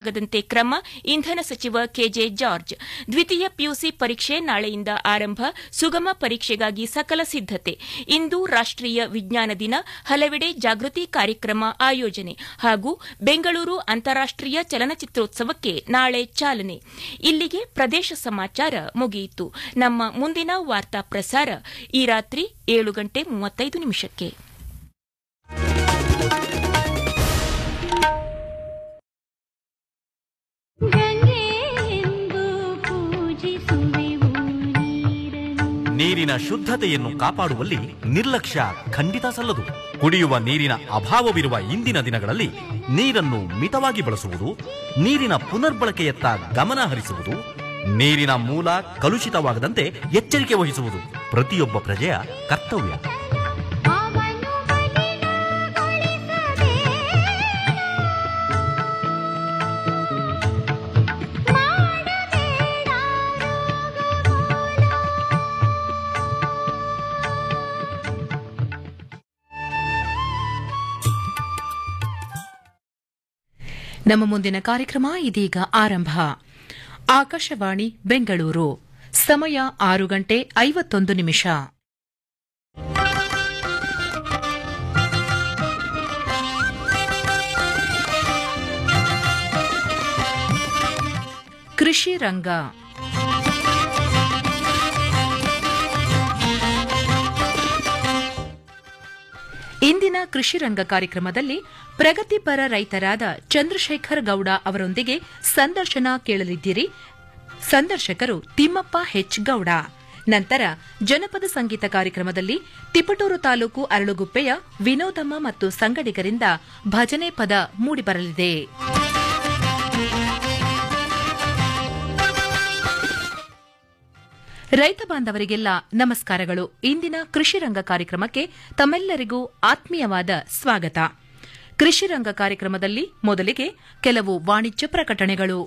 ಆಗದಂತೆ ಕ್ರಮ ಇಂಧನ ಸಚಿವ ಕೆಜೆ ಜಾರ್ಜ್ ದ್ವಿತೀಯ ಪಿಯುಸಿ ಪರೀಕ್ಷೆ ನಾಳೆಯಿಂದ ಆರಂಭ ಸುಗಮ ಪರೀಕ್ಷೆಗಾಗಿ ಸಕಲ ಸಿದ್ದತೆ ಇಂದು ರಾಷ್ಟೀಯ ವಿಜ್ಞಾನ ದಿನ ಹಲವೆಡೆ ಜಾಗೃತಿ ಕಾರ್ಯಕ್ರಮ ಆಯೋಜನೆ ಹಾಗೂ ಬೆಂಗಳೂರು ಅಂತಾರಾಷ್ಟೀಯ ಚಲನಚಿತ್ರೋತ್ಸವಕ್ಕೆ ನಾಳೆ ಚಾಲನೆ ಇಲ್ಲಿಗೆ ಪ್ರದೇಶ ಸಮಾಚಾರ ಮುಗಿಯಿತು ನಮ್ಮ ಮುಂದಿನ ವಾರ್ತಾ ಪ್ರಸಾರ ಈ ರಾತ್ರಿ ಏಳು ಗಂಟೆ ಮೂವತ್ತೈದು ನಿಮಿಷಕ್ಕೆ ಗಂಗೆಯೆಂದು ಪೂಜಿಸುವೆವು ನೀರನ್ನು ನೀರಿನ ಶುದ್ಧತೆಯನ್ನು ಕಾಪಾಡುವಲ್ಲಿ ನಿರ್ಲಕ್ಷ್ಯ ಖಂಡಿತ ಸಲ್ಲದು ಕುಡಿಯುವ ನೀರಿನ ಅಭಾವವಿರುವ ಇಂದಿನ ದಿನಗಳಲ್ಲಿ ನೀರನ್ನು ಮಿತವಾಗಿ ಬಳಸುವುದು ನೀರಿನ ಪುನರ್ಬಳಕೆಯತ್ತ ಗಮನ ಹರಿಸುವುದು ನೀರಿನ ಮೂಲ ಕಲುಷಿತವಾಗದಂತೆ ಎಚ್ಚರಿಕೆ ವಹಿಸುವುದು ಪ್ರತಿಯೊಬ್ಬ ಪ್ರಜೆಯ ಕರ್ತವ್ಯ ಅವನು ಮಲಿನಗೊಳಿಸದೆ ಮಾಡಬೇಡ ರೋಗಮೂಲ ನಮ್ಮ ಮುಂದಿನ ಕಾರ್ಯಕ್ರಮ ಇದೀಗ ಆರಂಭ ಆಕಾಶವಾಣಿ ಬೆಂಗಳೂರು ಸಮಯ ಆರು ಗಂಟೆ ಐವತ್ತೊಂದು ನಿಮಿಷ ಕೃಷಿ ರಂಗ ಇಂದಿನ ಕೃಷಿ ರಂಗ ಕಾರ್ಯಕ್ರಮದಲ್ಲಿ ಪ್ರಗತಿಪರ ರೈತರಾದ ಚಂದ್ರಶೇಖರ್ ಗೌಡ ಅವರೊಂದಿಗೆ ಸಂದರ್ಶನ ಕೇಳಲಿದ್ದೀರಿ ಸಂದರ್ಶಕರು ತಿಮ್ಮಪ್ಪ ಹೆಚ್ ಗೌಡ ನಂತರ ಜನಪದ ಸಂಗೀತ ಕಾರ್ಯಕ್ರಮದಲ್ಲಿ ತಿಪಟೂರು ತಾಲೂಕು ಅರಳುಗುಪ್ಪೆಯ ವಿನೋದಮ್ಮ ಮತ್ತು ಸಂಗಡಿಗರಿಂದ ಭಜನೆ ಪದ ಮೂಡಿಬರಲಿದೆ ರೈತ ಬಾಂಧವರಿಗೆಲ್ಲ ನಮಸ್ಕಾರಗಳು ಇಂದಿನ ಕೃಷಿ ರಂಗ ಕಾರ್ಯಕ್ರಮಕ್ಕೆ ತಮ್ಮೆಲ್ಲರಿಗೂ ಆತ್ಮೀಯವಾದ ಸ್ವಾಗತ ಕೃಷಿ ರಂಗ ಕಾರ್ಯಕ್ರಮದಲ್ಲಿ ಮೊದಲಿಗೆ ಕೆಲವು ವಾಣಿಜ್ಯ ಪ್ರಕಟಣೆಗಳು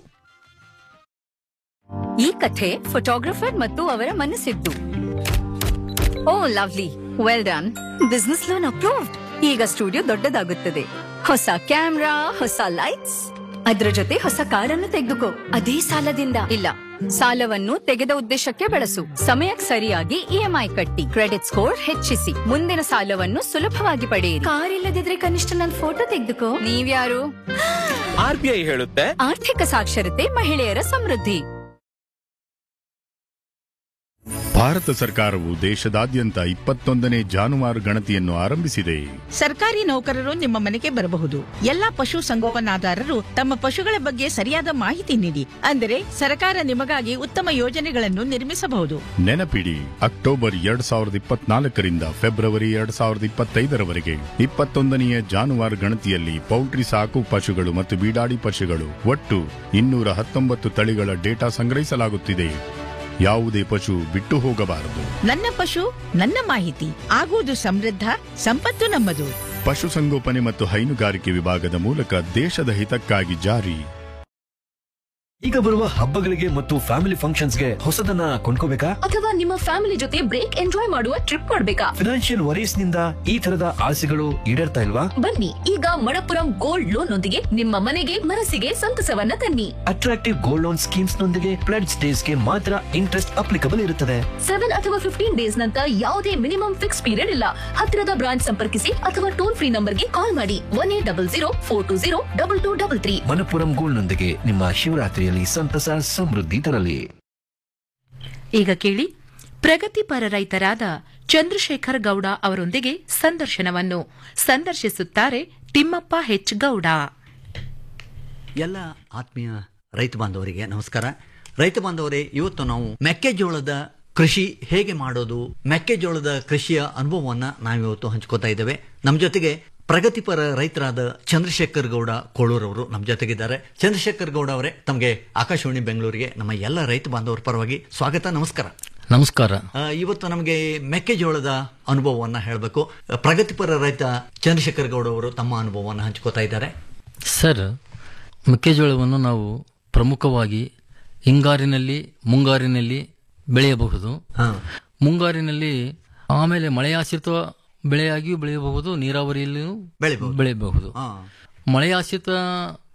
ಈ ಕಥೆ ಫೋಟೋಗ್ರಫರ್ ಮತ್ತು ಅವರ ಮನಸ್ಸಿದ್ದು oh lovely well done business loan approved ಈಗ ಸ್ಟುಡಿಯೋ ದೊಡ್ಡದಾಗುತ್ತದೆ ಹೊಸ ಕ್ಯಾಮ್ರಾ ಹೊಸ ಲೈಟ್ಸ್ ಅದ್ರ ಜೊತೆ ಹೊಸ ಕಾರನ್ನು ತೆಗೆದುಕೋ ಅದೇ ಸಾಲದಿಂದ ಇಲ್ಲ ಸಾಲವನ್ನು ತೆಗೆದ ಉದ್ದೇಶಕ್ಕೆ ಬಳಸು ಸಮಯಕ್ಕೆ ಸರಿಯಾಗಿ ಇಎಂಐ ಕಟ್ಟಿ ಕ್ರೆಡಿಟ್ ಸ್ಕೋರ್ ಹೆಚ್ಚಿಸಿ ಮುಂದಿನ ಸಾಲವನ್ನು ಸುಲಭವಾಗಿ ಪಡೆಯಿರಿ ಕಾರ್ ಇಲ್ಲದಿದ್ರೆ ಕನಿಷ್ಠ ನನ್ನ ಫೋಟೋ ತೆಗೆದುಕೋ ನೀವ್ಯಾರು ಆರ್ ಬಿ ಐ ಹೇಳುತ್ತೆ ಆರ್ಥಿಕ ಸಾಕ್ಷರತೆ ಮಹಿಳೆಯರ ಸಮೃದ್ಧಿ ಭಾರತ ಸರ್ಕಾರವು ದೇಶದಾದ್ಯಂತ ಇಪ್ಪತ್ತೊಂದನೇ ಜಾನುವಾರು ಗಣತಿಯನ್ನು ಆರಂಭಿಸಿದೆ ಸರ್ಕಾರಿ ನೌಕರರು ನಿಮ್ಮ ಮನೆಗೆ ಬರಬಹುದು ಎಲ್ಲಾ ಪಶು ಸಂಗೋಪನಾದಾರರು ತಮ್ಮ ಪಶುಗಳ ಬಗ್ಗೆ ಸರಿಯಾದ ಮಾಹಿತಿ ನೀಡಿ ಅಂದರೆ ಸರ್ಕಾರ ನಿಮಗಾಗಿ ಉತ್ತಮ ಯೋಜನೆಗಳನ್ನು ನಿರ್ಮಿಸಬಹುದು ನೆನಪಿಡಿ ಅಕ್ಟೋಬರ್ ಎರಡ್ ಸಾವಿರದ ಇಪ್ಪತ್ನಾಲ್ಕರಿಂದ ಫೆಬ್ರವರಿ ಎರಡ್ ಸಾವಿರದ ಇಪ್ಪತ್ತೈದರವರೆಗೆ ಇಪ್ಪತ್ತೊಂದನೆಯ ಜಾನುವಾರು ಗಣತಿಯಲ್ಲಿ ಪೌಲ್ಟ್ರಿ ಸಾಕು ಪಶುಗಳು ಮತ್ತು ಬೀಡಾಡಿ ಪಶುಗಳು ಒಟ್ಟು ಇನ್ನೂರ ಹತ್ತೊಂಬತ್ತು ತಳಿಗಳ ಡೇಟಾ ಸಂಗ್ರಹಿಸಲಾಗುತ್ತಿದೆ ಯಾವುದೇ ಪಶು ಬಿಟ್ಟು ಹೋಗಬಾರದು ನನ್ನ ಪಶು ನನ್ನ ಮಾಹಿತಿ ಆಗುವುದು ಸಮೃದ್ಧ ಸಂಪತ್ತು ನಮ್ಮದು ಪಶುಸಂಗೋಪನೆ ಮತ್ತು ಹೈನುಗಾರಿಕೆ ವಿಭಾಗದ ಮೂಲಕ ದೇಶದ ಹಿತಕ್ಕಾಗಿ ಜಾರಿ ಈಗ ಬರುವ ಹಬ್ಬಗಳಿಗೆ ಮತ್ತು ಫ್ಯಾಮಿಲಿ ಫಂಕ್ಷನ್ಸ್ಗೆ ಹೊಸದನ್ನ ಕೊಂಡ್ಕೋಬೇಕಾ ಅಥವಾ ನಿಮ್ಮ ಫ್ಯಾಮಿಲಿ ಜೊತೆ ಬ್ರೇಕ್ ಎಂಜಾಯ್ ಮಾಡುವ ಟ್ರಿಪ್ ಮಾಡ್ಬೇಕಾ ಫಿನಾನ್ಷಿಯಲ್ ವರೀಸ್ ನಿಂದ ಈ ತರದ ಆಸೆಗಳು ಈಡೇರ್ತಾ ಇಲ್ವಾ ಬನ್ನಿ ಈಗ ಮಣಪುರಂ ಗೋಲ್ಡ್ ಲೋನ್ ನೊಂದಿಗೆ ನಿಮ್ಮ ಮನೆಗೆ ಮನಸ್ಸಿಗೆ ಸಂತಸವನ್ನ ತನ್ನಿ ಅಟ್ರಾಕ್ಟಿವ್ ಗೋಲ್ಡ್ ಲೋನ್ ಸ್ಕೀಮ್ಸ್ ನೊಂದಿಗೆ ಪ್ಲಡ್ ಡೇಸ್ ಗೆ ಮಾತ್ರ ಇಂಟ್ರೆಸ್ಟ್ ಅಪ್ಲಿಕಬಲ್ ಇರುತ್ತದೆ ಸೆವೆನ್ ಅಥವಾ ಫಿಫ್ಟೀನ್ ಡೇಸ್ ನಂತರ ಯಾವುದೇ ಮಿನಿಮಮ್ ಫಿಕ್ಸ್ ಪೀರಿಯಡ್ ಇಲ್ಲ ಹತ್ತಿರದ ಬ್ರಾಂಚ್ ಸಂಪರ್ಕಿಸಿ ಅಥವಾ ಟೋಲ್ ಫ್ರೀ ನಂಬರ್ಗೆ ಕಾಲ್ ಮಾಡಿ one eight double zero four two zero double two double three Manappuram gold ನೊಂದಿಗೆ ನಿಮ್ಮ ಶಿವರಾತ್ರಿಯಲ್ಲಿ ಸಂತಸ ಸಮೃದ್ಧಿ ತರಲಿ ಈಗ ಕೇಳಿ ಪ್ರಗತಿಪರ ರೈತರಾದ ಚಂದ್ರಶೇಖರ್ ಗೌಡ ಅವರೊಂದಿಗೆ ಸಂದರ್ಶನವನ್ನು ಸಂದರ್ಶಿಸುತ್ತಾರೆ ತಿಮ್ಮಪ್ಪ ಹೆಚ್ ಗೌಡ ಎಲ್ಲ ಆತ್ಮೀಯ ರೈತ ಬಾಂಧವರಿಗೆ ನಮಸ್ಕಾರ ರೈತ ಬಾಂಧವರೇ ಇವತ್ತು ನಾವು ಮೆಕ್ಕೆಜೋಳದ ಕೃಷಿ ಹೇಗೆ ಮಾಡೋದು ಮೆಕ್ಕೆಜೋಳದ ಕೃಷಿಯ ಅನುಭವವನ್ನ ನಾವಿವತ್ತು ಹಂಚ್ಕೋತಾ ಇದ್ದೇವೆ ನಮ್ಮ ಜೊತೆಗೆ ಪ್ರಗತಿಪರ ರೈತರಾದ ಚಂದ್ರಶೇಖರ್ ಗೌಡ ಕೋಳೂರವರು ನಮ್ಮ ಜೊತೆಗಿದ್ದಾರೆ ಚಂದ್ರಶೇಖರ್ ಗೌಡ ಅವರೇ ತಮಗೆ ಆಕಾಶವಾಣಿ ಬೆಂಗಳೂರಿಗೆ ನಮ್ಮ ಎಲ್ಲ ರೈತ ಬಾಂಧವರ ಪರವಾಗಿ ಸ್ವಾಗತ ನಮಸ್ಕಾರ ನಮಸ್ಕಾರ ಆ, ಇವತ್ತು ನಮಗೆ ಮೆಕ್ಕೆಜೋಳದ ಅನುಭವವನ್ನ ಹೇಳಬೇಕು ಪ್ರಗತಿಪರ ರೈತ ಚಂದ್ರಶೇಖರ್ ಗೌಡ ಅವರು ತಮ್ಮ ಅನುಭವವನ್ನು ಹಂಚ್ಕೋತಾ ಇದ್ದಾರೆ ಸರ್ ಮೆಕ್ಕೆಜೋಳವನ್ನು ನಾವು ಪ್ರಮುಖವಾಗಿ ಹಿಂಗಾರಿನಲ್ಲಿ ಮುಂಗಾರಿನಲ್ಲಿ ಬೆಳೆಯಬಹುದು ಮುಂಗಾರಿನಲ್ಲಿ ಆಮೇಲೆ ಮಳೆಯಾಶ್ರಿತ ಬೆಳೆಯಾಗಿಯೂ ಬೆಳೆಯಬಹುದು ನೀರಾವರಿಯಲ್ಲಿಯೂ ಬೆಳೆಯಬಹುದು. ಬೆಳೆಯಬಹುದು ಮಳೆಯಾಶ್ರಿತ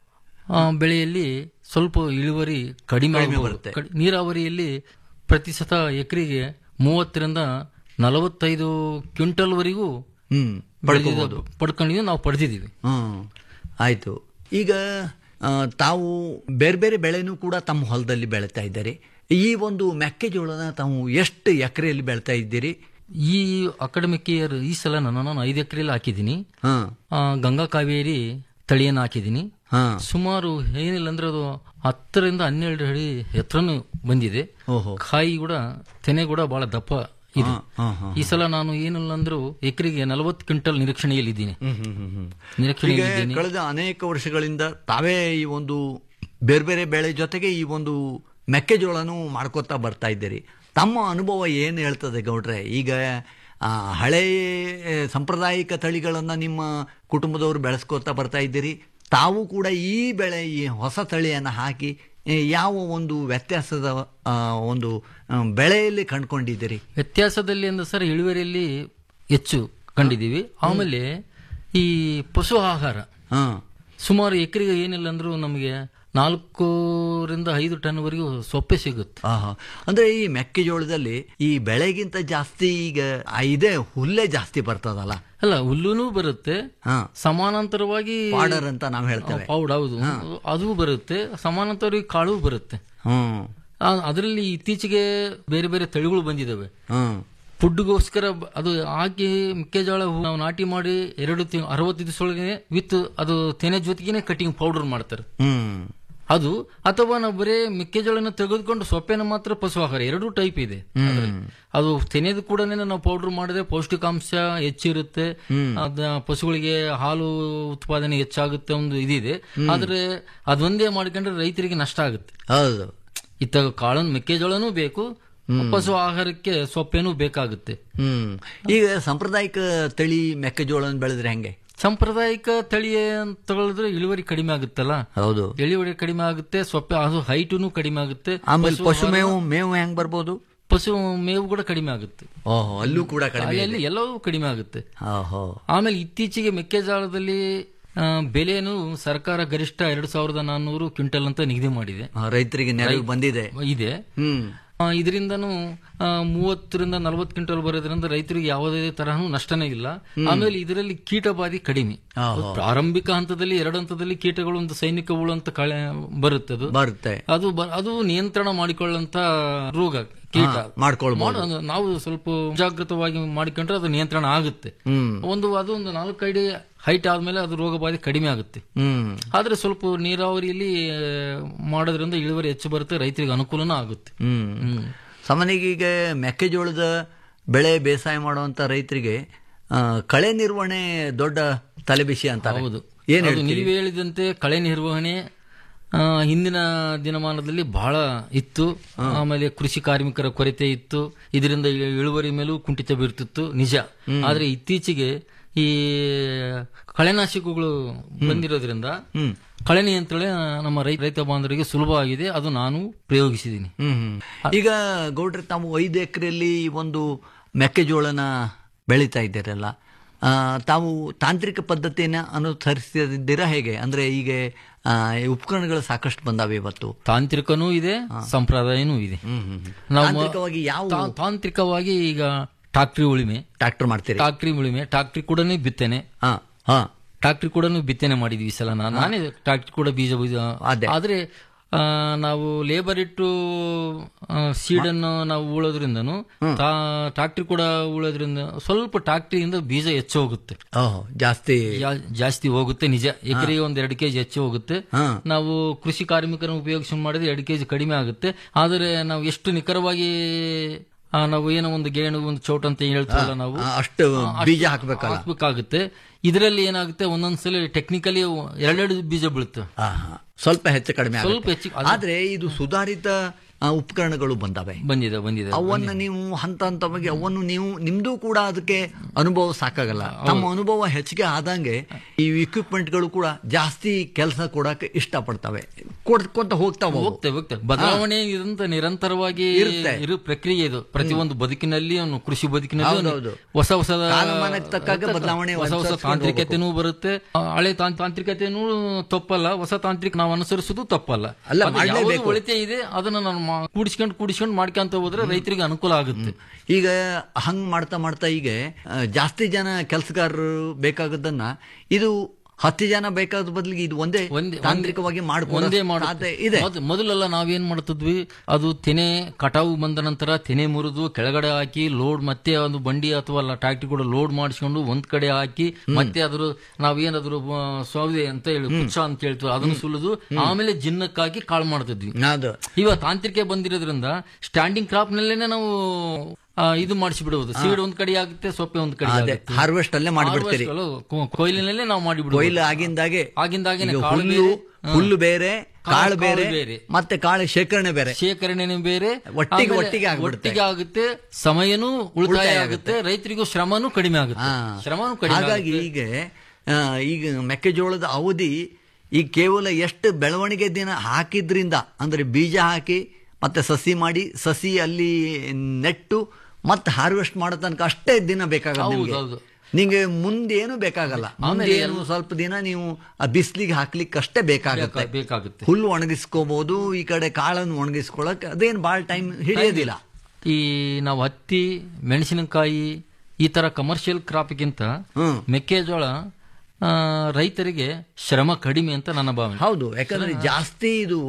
ಆ, ಬೆಳೆಯಲ್ಲಿ ಸ್ವಲ್ಪ ಇಳುವರಿ ಕಡಿಮೆ ಕಡಿಮೆ ಆಗ್ಬೋದು. ಬರುತ್ತೆ. ಕಡಿ- ನೀರಾವರಿಯಲ್ಲಿ ಪ್ರತಿಶತ ಎಕರೆಗೆ ಮೂವತ್ತರಿಂದ ನಲವತ್ತೈದು ಕ್ವಿಂಟಲ್ ವರೆಗೂ ಹ್ಮ್ ಪಡ್ಕೋಬಹುದು ಪಡ್ಕೊಂಡಿದ್ದೀವಿ ನಾವು ಪಡೆದಿದ್ದೀವಿ ಹ್ಮ್ ಆಯ್ತು ಈಗ ಆ, ತಾವು ಬೇರೆ ಬೇರೆ ಬೆಳೆನೂ ಕೂಡ ತಮ್ಮ ಹೊಲದಲ್ಲಿ ಬೆಳೀತಾ ಇದ್ದಾರೆ ಈ ಒಂದು ಮೆಕ್ಕೆಜೋಳನ ತಾವು ಎಷ್ಟು ಎಕರೆಯಲ್ಲಿ ಬೆಳ್ತಾ ಇದ್ದೀರಿ ಈ ಅಕಾಡೆಮಿಕ್ ಇಯರ್ ಈ ಸಲ ನಾನು ನಾನು ಐದು ಎಕರೆಯಲ್ಲಿ ಹಾಕಿದ್ದೀನಿ ಹಾ ಆ, ಗಂಗಾ ಕಾವೇರಿ ತಳಿಯನ್ನು ಹಾಕಿದ್ದೀನಿ ಹಾ ಸುಮಾರು ಏನಿಲ್ಲ ಅಂದ್ರೆ ಅದು ಹತ್ತರಿಂದ ಹನ್ನೆರಡು ಅಡಿ ಎತ್ತರನು ಬಂದಿದೆ ಓಹೋ ಕಾಯಿ ಕೂಡ ತೆನೆ ಕೂಡ ಬಹಳ ದಪ್ಪ ಇದೆ ಹಾ, ಹಾ, ಈ ಸಲ ನಾನು ಏನಿಲ್ಲ ಅಂದ್ರೂ ಎಕರೆಗೆ ನಲವತ್ತು ಕ್ವಿಂಟಲ್ ನಿರೀಕ್ಷಣೆಯಲ್ಲಿದ್ದೀನಿ ಹ್ಮ್, ಹ್ಮ್, ಹ್ಮ್, ಹ್ಮ್. ಈಗ ನಿರೀಕ್ಷಣೆಯಲ್ಲಿದ್ದೀನಿ ಕಳೆದ ಅನೇಕ ವರ್ಷಗಳಿಂದ ತಾವೇ ಈ ಒಂದು ಬೇರೆ ಬೇರೆ ಬೆಳೆ ಜೊತೆಗೆ ಈ ಒಂದು ಮೆಕ್ಕೆಜೋಳನೂ ಮಾಡ್ಕೋತಾ ಬರ್ತಾ ಇದ್ದೀರಿ ತಮ್ಮ ಅನುಭವ ಏನು ಹೇಳ್ತದೆ ಗೌಡ್ರೆ ಈಗ ಆ, ಹಳೆ ಸಾಂಪ್ರದಾಯಿಕ ತಳಿಗಳನ್ನು ನಿಮ್ಮ ಕುಟುಂಬದವರು ಬೆಳೆಸ್ಕೋತಾ ಬರ್ತಾ ಇದ್ದೀರಿ ತಾವು ಕೂಡ ಈ ಬೆಳೆ ಈ ಹೊಸ ತಳಿಯನ್ನು ಹಾಕಿ ಏ, ಯಾವ ಒಂದು ವ್ಯತ್ಯಾಸದ ಆ, ಒಂದು ಆ, ಬೆಳೆಯಲ್ಲಿ ಕಂಡುಕೊಂಡಿದ್ದೀರಿ ವ್ಯತ್ಯಾಸದಲ್ಲಿ ಅಂದ್ರೆ ಸರ್ ಇಳುವರಿಯಲ್ಲಿ ಹೆಚ್ಚು ಕಂಡಿದ್ದೀವಿ ಆಮೇಲೆ ಈ ಪಶು ಆಹಾರ ಹಾ ಸುಮಾರು ಎಕರೆಗೆ ಏನಿಲ್ಲ ಅಂದ್ರೂ ನಮಗೆ ನಾಲ್ಕೂರಿಂದ ಐದು ಟನ್ ವರೆಗೂ ಸೊಪ್ಪೆ ಸಿಗುತ್ತೆ ಆಹಾ. ಅಂದ್ರೆ ಈ ಮೆಕ್ಕೆಜೋಳದಲ್ಲಿ ಈ ಬೆಳೆಗಿಂತ ಜಾಸ್ತಿ ಈಗ ಆ ಇದೇ ಹುಲ್ಲೇ ಜಾಸ್ತಿ ಬರ್ತದಲ್ಲ ಅಲ್ಲ ಹುಲ್ಲುನೂ ಬರುತ್ತೆ ಹಾ ಸಮಾನಾಂತರವಾಗಿ ಪಾಡರ್ ಅಂತ ನಾವು ಹೇಳ್ತೇವೆ ಪೌಡ್ ಹೌದು ಅದು ಬರುತ್ತೆ ಸಮಾನಾಂತರವಾಗಿ ಕಾಳು ಬರುತ್ತೆ ಹ್ಮ್ ಅದರಲ್ಲಿ ಇತ್ತೀಚೆಗೆ ಬೇರೆ ಬೇರೆ ತಳಿಗಳು ಬಂದಿದ್ದಾವೆ ಹ್ಮ್ ಫುಡ್ಗೋಸ್ಕರ ಬ- ಅದು ಹಾಕಿ ಮೆಕ್ಕೆಜೋಳ ಹೂ- ನಾವು ನಾಟಿ ಮಾಡಿ ಎರಡು ತಿಂಗ್ ಅರವತ್ತು ದಿವಸದೊಳಗೆ ವಿತ್ ಅದು ತೆನೆ ಜೊತೆಗೇನೆ ಕಟಿಂಗ್ ಪೌಡರ್ ಮಾಡ್ತಾರೆ ಹ್ಮ್ ಅದು ಅಥವಾ ನಾವು ಬರೀ ಮೆಕ್ಕೆಜೋಳನ ತೆಗೆದುಕೊಂಡು ಸೊಪ್ಪೆನ ಮಾತ್ರ ಪಶು ಆಹಾರ ಎರಡೂ ಟೈಪ್ ಇದೆ ಅದ್ರಲ್ಲಿ. ಅದು ತೆನೆದು ಕೂಡ ನಾವು ಪೌಡರ್ ಮಾಡಿದ್ರೆ ಪೌಷ್ಟಿಕಾಂಶ ಹೆಚ್ಚಿರುತ್ತೆ ಅದ ಪಶುಗಳಿಗೆ ಹಾಲು ಉತ್ಪಾದನೆ ಹೆಚ್ಚಾಗುತ್ತೆ ಒಂದು ಇದಿದೆ ಆದ್ರೆ ಅದೊಂದೇ ಮಾಡ್ಕೊಂಡ್ರೆ ರೈತರಿಗೆ ನಷ್ಟ ಆಗುತ್ತೆ ಹೌದು ಇತ್ತ ಕಾಳನ್ ಮೆಕ್ಕೆಜೋಳನೂ ಬೇಕು ಪಶು ಆಹಾರಕ್ಕೆ ಸೊಪ್ಪೇನೂ ಬೇಕಾಗುತ್ತೆ ಹ್ಮ್ ಈಗ ಸಾಂಪ್ರದಾಯಿಕ ತಳಿ ಮೆಕ್ಕೆಜೋಳ ಬೆಳೆದ್ರೆ ಹೆಂಗೆ ಸಾಂಪ್ರದಾಯಿಕ ತಳಿ ಅಂತ ತಗೊಳಿದ್ರೆ ಇಳುವರಿ ಕಡಿಮೆ ಆಗುತ್ತಲ್ಲ ಹೌದು ಇಳುವರಿ ಕಡಿಮೆ ಆಗುತ್ತೆ ಸೊಪ್ಪೆ ಅದು ಹೈಟುನು ಕಡಿಮೆ ಆಗುತ್ತೆ ಆಮೇಲೆ ಪಶು ಪಶು ಆಹಾರ- ಮೇವು ಮೇವು ಹೆಂಗ್ ಬರ್ಬೋದು ಪಶು ಮೇವು ಕೂಡ ಕಡಿಮೆ ಆಗುತ್ತೆ ಓಹೋ ಅಲ್ಲೂ ಕೂಡ ಕಡಿಮೆ ಅಲ್ಲಿ ಎಲ್ಲವೂ ಕಡಿಮೆ ಆಗುತ್ತೆ ಓಹೋ ಆಮೇಲೆ ಇತ್ತೀಚೆಗೆ ಮೆಕ್ಕೆಜೋಳದಲ್ಲಿ ಆ, ಬೆಲೆಯನ್ನು ಸರ್ಕಾರ ಗರಿಷ್ಠ ಎರಡು ಸಾವಿರದ ನಾನ್ನೂರು ಕ್ವಿಂಟಲ್ ಅಂತ ನಿಗದಿ ಮಾಡಿದೆ ಆ, ರೈತರಿಗೆ ನೆರವು ಬಂದಿದೆ ಇದೆ ಹ್ಮ್ ಆ, ಇದರಿಂದನೂ ಆ, ಮೂವತ್ತರಿಂದ ನಲವತ್ತು ಕ್ವಿಂಟಲ್ ಬರೋದ್ರಿಂದ ರೈತರಿಗೆ ಯಾವುದೇ ತರಹನೂ ನಷ್ಟನೇ ಇಲ್ಲ ಆಮೇಲೆ ಇದರಲ್ಲಿ ಕೀಟಬಾಧೆ ಕಡಿಮೆ ಆಹಾ. ಪ್ರಾರಂಭಿಕ ಹಂತದಲ್ಲಿ ಎರಡು ಹಂತದಲ್ಲಿ ಕೀಟಗಳು ಒಂದು ಸೈನಿಕ ಹುಳು ಅಂತ ಕಳೆ ಬರುತ್ತೆ ಅದು ಬರುತ್ತೆ ಅದು ಬ- ಅದು ನಿಯಂತ್ರಣ ಮಾಡಿಕೊಳ್ಳಂತ ರೋಗ ಕೀಟ ಹಾ, ಮಾಡ್ಕೊಳ್ಬೋದು. ಮಾಡು- ನಾವು ಸ್ವಲ್ಪ ಜಾಗೃತವಾಗಿ ಮಾಡಿಕೊಂಡ್ರೆ ಅದು ನಿಯಂತ್ರಣ ಆಗುತ್ತೆ ಹ್ಮ್ ಒಂದು ಅದು ಒಂದು ನಾಲ್ಕು ಅಡಿ ಹೈಟ್ ಆದ್ಮೇಲೆ ಅದು ರೋಗ ಬಾಧೆ ಕಡಿಮೆ ಆಗುತ್ತೆ ಹ್ಮ್ ಆದ್ರೆ ಸ್ವಲ್ಪ ನೀರಾವರಿಯಲ್ಲಿ ಆ, ಮಾಡೋದ್ರಿಂದ ಇಳುವರಿ ಹೆಚ್ಚು ಬರುತ್ತೆ ರೈತರಿಗೆ ಅನುಕೂಲನೂ ಆಗುತ್ತೆ ಹ್ಮ್ ಹ್ಮ್. ಸಾಮಾನ್ಯವಾಗಿ ಈಗ ಮೆಕ್ಕೆಜೋಳದ ಬೆಳೆ ಬೇಸಾಯ ಮಾಡುವಂತ ರೈತರಿಗೆ ಆ, ಕಳೆ ನಿರ್ವಹಣೆ ದೊಡ್ಡ ತಲೆಬಿಸಿ ಅಂತಾರೆ ಹೌದು ಏನ್ ಅದು ಹೇಳ್ತೀರಿ ನೀವು ಹೇಳಿದಂತೆ ಕಳೆ ನಿರ್ವಹಣೆ ಆ, ಹಿಂದಿನ ದಿನಮಾನದಲ್ಲಿ ಬಹಳ ಇತ್ತು ಆಮೇಲೆ ಕೃಷಿ ಕಾರ್ಮಿಕರ ಕೊರತೆ ಇತ್ತು ಇದರಿಂದ ಇ- ಇಳುವರಿ ಮೇಲೂ ಕುಂಠಿತ ಬೀರ್ತಿತ್ತು ನಿಜ ಆದ್ರೆ ಇತ್ತೀಚೆಗೆ ಈ ಕಳೆನಾಶಕಗಳು ಬಂದಿರೋದ್ರಿಂದ ಕಳೆ ನಿಯಂತ್ರಣ ನಮ್ಮ ರೈ- ರೈತ ಬಾಂಧವರಿಗೆ ಸುಲಭವಾಗಿದೆ ಅದು ನಾನು ಪ್ರಯೋಗಿಸಿದ್ದೀನಿ ಹ್ಮ್ ಹ್ಮ್. ಈಗ ಗೌಡ್ರೆ ತಾವು ಐದು ಎಕರೆಯಲ್ಲಿ ಒಂದು ಮೆಕ್ಕೆಜೋಳನ ಬೆಳೀತಾ ಇದ್ದೀರಲ್ಲ ಆ, ತಾವು ತಾಂತ್ರಿಕ ಪದ್ಧತಿಯನ್ನ ಅನುಸರಿಸಿದ್ದೀರಾ ಹೇಗೆ ಅಂದ್ರೆ ಈಗ ಆ, ಈ ಉಪಕರಣಗಳು ಸಾಕಷ್ಟು ಬಂದಾವೆ ಇವತ್ತು ತಾಂತ್ರಿಕನೂ ಇದೆ ಸಂಪ್ರದಾಯನೂ ಇದೆ ನಾವು ತಾಂತ್ರಿಕವಾಗಿ ಯಾವ ತಾ- ತಾಂತ್ರಿಕವಾಗಿ ಈಗ ಟ್ರಾಕ್ಟ್ರಿ ಉಳಿಮೆ ಟ್ರಾಕ್ಟರ್ ಮಾಡ್ತೀರಿ ಟ್ರಾಕ್ಟ್ರಿ ಉಳಿಮೆ ಟ್ರಾಕ್ಟ್ರಿ ಕೂಡ ಬಿತ್ತನೆ ಹಾ ಹಾ ಟ್ರಾಕ್ಟ್ರಿ ಕೂಡ ಬಿತ್ತನೆ ಮಾಡಿದ್ವಿ ಈ ಸಲ ನಾ- ನಾನೇ ಟ್ರಾಕ್ಟ್ರಿ ಕೂಡ ಬೀಜ ಬೀಜ ಅದೇ. ಆದ್ರೆ ಆ, ನಾವು ಲೇಬರ್ ಇಟ್ಟು ಸೀಡನ್ನು ನಾವು ಉಳೋದ್ರಿಂದನು ಟ್ರಾಕ್ಟ್ರಿ ಕೂಡ ಉಳೋದ್ರಿಂದ ಸ್ವಲ್ಪ ಟ್ರಾಕ್ಟ್ರಿಯಿಂದ ಬೀಜ ಹೆಚ್ಚು ಹೋಗುತ್ತೆ ಓಹೋ ಜಾಸ್ತಿ ಜಾ- ಜಾಸ್ತಿ ಹೋಗುತ್ತೆ ನಿಜ ಎಕರೆಗೆ ಒಂದ್ ಎರಡು ಕೆಜಿ ಹೆಚ್ಚು ಹೋಗುತ್ತೆ ಹಾ. ನಾವು ಕೃಷಿ ಕಾರ್ಮಿಕರನ್ನು ಉಪಯೋಗಿಸಿ ಮಾಡಿದ್ರೆ ಎರಡು ಕೆಜಿ ಕಡಿಮೆ ಆಗುತ್ತೆ ಆದರೆ ನಾವು ಎಷ್ಟು ನಿಖರವಾಗಿ ಆ, ನಾವು ಏನೋ ಒಂದು ಗೇಣು ಒಂದು ಚೌಟ್ ಅಂತ ಹೇಳ್ತೀವಲ್ಲ ನಾವು ಆ, ಅಷ್ಟು ಆ, ಅಷ್ಟು ಬೀಜ ಹಾಕ್ಬೇಕಲ್ಲ ಹಾಕ್ಬೇಕಾಗುತ್ತೆ ಇದರಲ್ಲಿ ಏನಾಗುತ್ತೆ ಒಂದೊಂದ್ಸಲ ಟೆಕ್ನಿಕಲಿ ಎರಡೆರಡು ಬೀಜ ಬೀಳುತ್ತೆ ಆ, ಹಾ. ಸ್ವಲ್ಪ ಹೆಚ್ಚು ಕಡಿಮೆ ಸ್ವಲ್ಪ ಆಗುತ್ತೆ. ಹೆಚ್ಚು- ಅದು- ಆದ್ರೆ ಇದು ಸುಧಾರಿತ ಆ, ಉಪಕರಣಗಳು ಬಂದವೆ ಬಂದಿದೆ ಬಂದಿದೆ ಅವನ್ನ ನೀವು ಹಂತ ಹಂತವಾಗಿ ಅವನ್ನು ನೀವು ನಿಮ್ದು ಕೂಡ ಅದಕ್ಕೆ ಅನುಭವ ಸಾಕಾಗಲ್ಲ ತಮ್ಮ ಅನುಭವ ಹೆಚ್ಚಿಗೆ ಆದಂಗೆ ಈ ಇಕ್ವಿಪ್ಮೆಂಟ್ಗಳು ಕೂಡ ಜಾಸ್ತಿ ಕೆಲಸ ಕೊಡಕ್ಕೆ ಇಷ್ಟಪಡ್ತವೆ ಕೊಡ್ಕೊಂತ ಹೋಗ್ತಾವ ಅವು. ಹೋಗ್ತೇವೆ ಹೋಗ್ತೇವೆ ಬದಲಾವಣೆ ಇದಂತ ನಿರಂತರವಾಗಿ ಇರುತ್ತೆ. ಇರೋ ಪ್ರಕ್ರಿಯೆ ಇದು ಪ್ರತಿಯೊಂದು ಬದುಕಿನಲ್ಲಿ ಅವನು ಕೃಷಿ ಬದುಕಿನಲ್ಲಿ ಅವ್ನು ಹೌದೌದು. ಹೊಸ ಹೊಸ ಕಾಲಮಾನಕ್ಕೆ ತಕ್ಕಾಗ ಬದಲಾವಣೆ ಹೊಸ ಹೊಸ ಅನುಸರಿಸ್ಕೊಂಡು ತಾಂತ್ರಿಕತೆನೂ ಬರುತ್ತೆ ಆ, ಹಳೆ ತಾಂ- ತಾಂತ್ರಿಕತೆನೂ ತಪ್ಪಲ್ಲ ಹೊಸ ತಾಂತ್ರಿಕ ನಾವು ಅನುಸರಿಸೋದು ತಪ್ಪಲ್ಲ ಅಲ್ಲ, ಅದು ಮಾಡ್ಲೇಬೇಕು. ಯಾವುದು ಒಳಿತೆ ಇದೆ ಅದನ್ನ ನಾನು ಮಾ- ಕೂಡಿಸ್ಕೊಂಡು ಕೂಡಿಸ್ಕೊಂಡು ಮಾಡ್ಕೊಂತ ಹೋದ್ರೆ ರೈತರಿಗೆ ಅನುಕೂಲ ಆಗುತ್ತೆ ಈಗ ಹಂಗ್ ಮಾಡ್ತಾ ಮಾಡ್ತಾ ಈಗ ಆ, ಜಾಸ್ತಿ ಜನ ಕೆಲಸಗಾರರು ಬೇಕಾಗದನ್ನ ಇದು ಹತ್ತು ಜನ ಬೇಕಾದ ಬದಲಿಗೆ ಇದು ಒಂದೇ ತಾಂತ್ರಿಕವಾಗಿ ಮಾಡ್ಕೊಂಡು ಒಂದೇ ಸಾಧ್ಯ ಮಾಡುತ್ತೆ ಇದೆ ಮೊದ್- ಮೊದಲೆಲ್ಲ ನಾವೇನ್ ಮಾಡ್ತಿದ್ವಿ ಅದು ತೆನೆ ಕಟಾವು ಬಂದ ನಂತರ ತೆನೆ ಮುರಿದು ಕೆಳಗಡೆ ಹಾಕಿ ಲೋಡ್ ಮತ್ತೆ ಒಂದು ಬಂಡಿ ಅಥವಾ ಟ್ರಾಕ್ಟರ್ ಕೂಡ ಲೋಡ್ ಮಾಡಿಸ್ಕೊಂಡು ಒಂದ್ ಕಡೆ ಹಾಕಿ ಮತ್ತೆ ಅದ್ರ ನಾವೇನಾದ್ರು ಆ, ಸೌದೆ ಅಂತ ಹೇಳಿ ಕುಚ್ಚ ಅಂತ ಹೇಳ್ತೀವಿ ಅದನ್ನು ಸುಲಿದು ಆಮೇಲೆ ಜಿನ್ನಕ್ಕಾಗಿ ಕಾಳು ಮಾಡ್ತಿದ್ವಿ ಅದು ಇವಾಗ ತಾಂತ್ರಿಕ ಬಂದಿರೋದ್ರಿಂದ ಸ್ಟ್ಯಾಂಡಿಂಗ್ ಕ್ರಾಪ್ ನಲ್ಲೇನೆ ನಾವು ಆ, ಇದು ಮಾಡಿಸಿ ಬಿಡುವುದು ಸೀಡ್ ಒಂದ್ ಕಡೆ ಆಗುತ್ತೆ ಸೊಪ್ಪೆ ಒಂದ್ ಕಡೆ ಅದೇ, ಆಗುತ್ತೆ. harvest ಅಲ್ಲೇ ಮಾಡ್ಬಿಡ್ತೀರಿ. Harvest ಅಲ್ಲೂ ಕೊ- ಕೊಯ್ಲಿನಲ್ಲೇ ನಾವು ಮಾಡಿಬಿಡುವುದು ಕೊಯ್ಲು ಆಗಿಂದಾಗೆ ಆಗಿಂದಾಗೇನೆ ಈಗ ಕಾಳು ಹುಲ್ಲು ಬೇರೆ, ಹಾ. ಹುಲ್ಲು ಬೇರೆ ಕಾಳು ಕಾಳು ಬೇರೆ ಬೇರೆ. ಮತ್ತೆ ಕಾಳು ಶೇಖರಣೆ ಬೇರೆ ಶೇಖರಣೆನೂ ಬೇರೆ ಒಟ್ಟಿಗೆ ಆಮೇಲೆ ಒಟ್ಟಿಗೆ ಆಗ್ಬಿಡುತ್ತೆ. ಒಟ್ಟಿಗೆ ಆಗುತ್ತೆ ಸಮಯನೂ ಉಳಿತಾಯ ಉಳಿತಾಯ ಆಗುತ್ತೆ ರೈತರಿಗೂ ಶ್ರಮನೂ ಕಡಿಮೆ ಆಗುತ್ತೆ ಹಾ. ಶ್ರಮನೂ ಕಡಿಮೆ ಹಾಗಾಗಿ ಆಗುತ್ತೆ. ಈಗ ಆ, ಈಗ ಮೆಕ್ಕೆಜೋಳದ ಅವಧಿ ಈಗ ಕೇವಲ ಎಷ್ಟು ಬೆಳವಣಿಗೆ ದಿನ ಹಾಕಿದ್ರಿಂದ ಅಂದ್ರೆ ಬೀಜ ಹಾಕಿ ಮತ್ತೆ ಸಸಿ ಮಾಡಿ ಸಸಿ ಅಲ್ಲಿ ನೆಟ್ಟು ಮತ್ತೆ ಹಾರ್ವೆಸ್ಟ್ ಮಾಡೋ ತನಕ ಅಷ್ಟೇ ದಿನ ಬೇಕಾಗಲ್ಲ ಹೌದು, ನಿಮ್ಗೆ ಹೌದು. ನಿಂಗೆ ಮುಂದೆ ಏನು ಬೇಕಾಗಲ್ಲ ಮುಂದೆ ಏನು ಸ್ವಲ್ಪ ದಿನ ನೀವು ಆ ಬಿಸಿಲಿಗೆ ಹಾಕ್ಲಿಕ್ಕೆ ಅಷ್ಟೇ ಬೇಕಾಗುತ್ತೆ ಬೇಕಾ- ಬೇಕಾಗುತ್ತೆ ಹುಲ್ಲು ಒಣಗಿಸ್ಕೋಬಹುದು ಈ ಕಡೆ ಕಾಳನ್ನು ಒಣಗಿಸ್ಕೊಳಕ್ ಅದೇನು ಭಾಳ ಟೈಮ್ ಹಿಡಿಯೋದಿಲ್ಲ ಈ ನಾವು ಹತ್ತಿ ಮೆಣಸಿನಕಾಯಿ ಈ ತರ ಕಮರ್ಷಿಯಲ್ ಕ್ರಾಪ್ಗಿಂತ ಮೆಕ್ಕೆಜೋಳ ಆ, ರೈತರಿಗೆ ಶ್ರಮ ಕಡಿಮೆ ಅಂತ ನನ್ನ ಭಾವನೆ ಹೌದು ಯಾಕಂದ್ರೆ ಜಾಸ್ತಿ ಇದು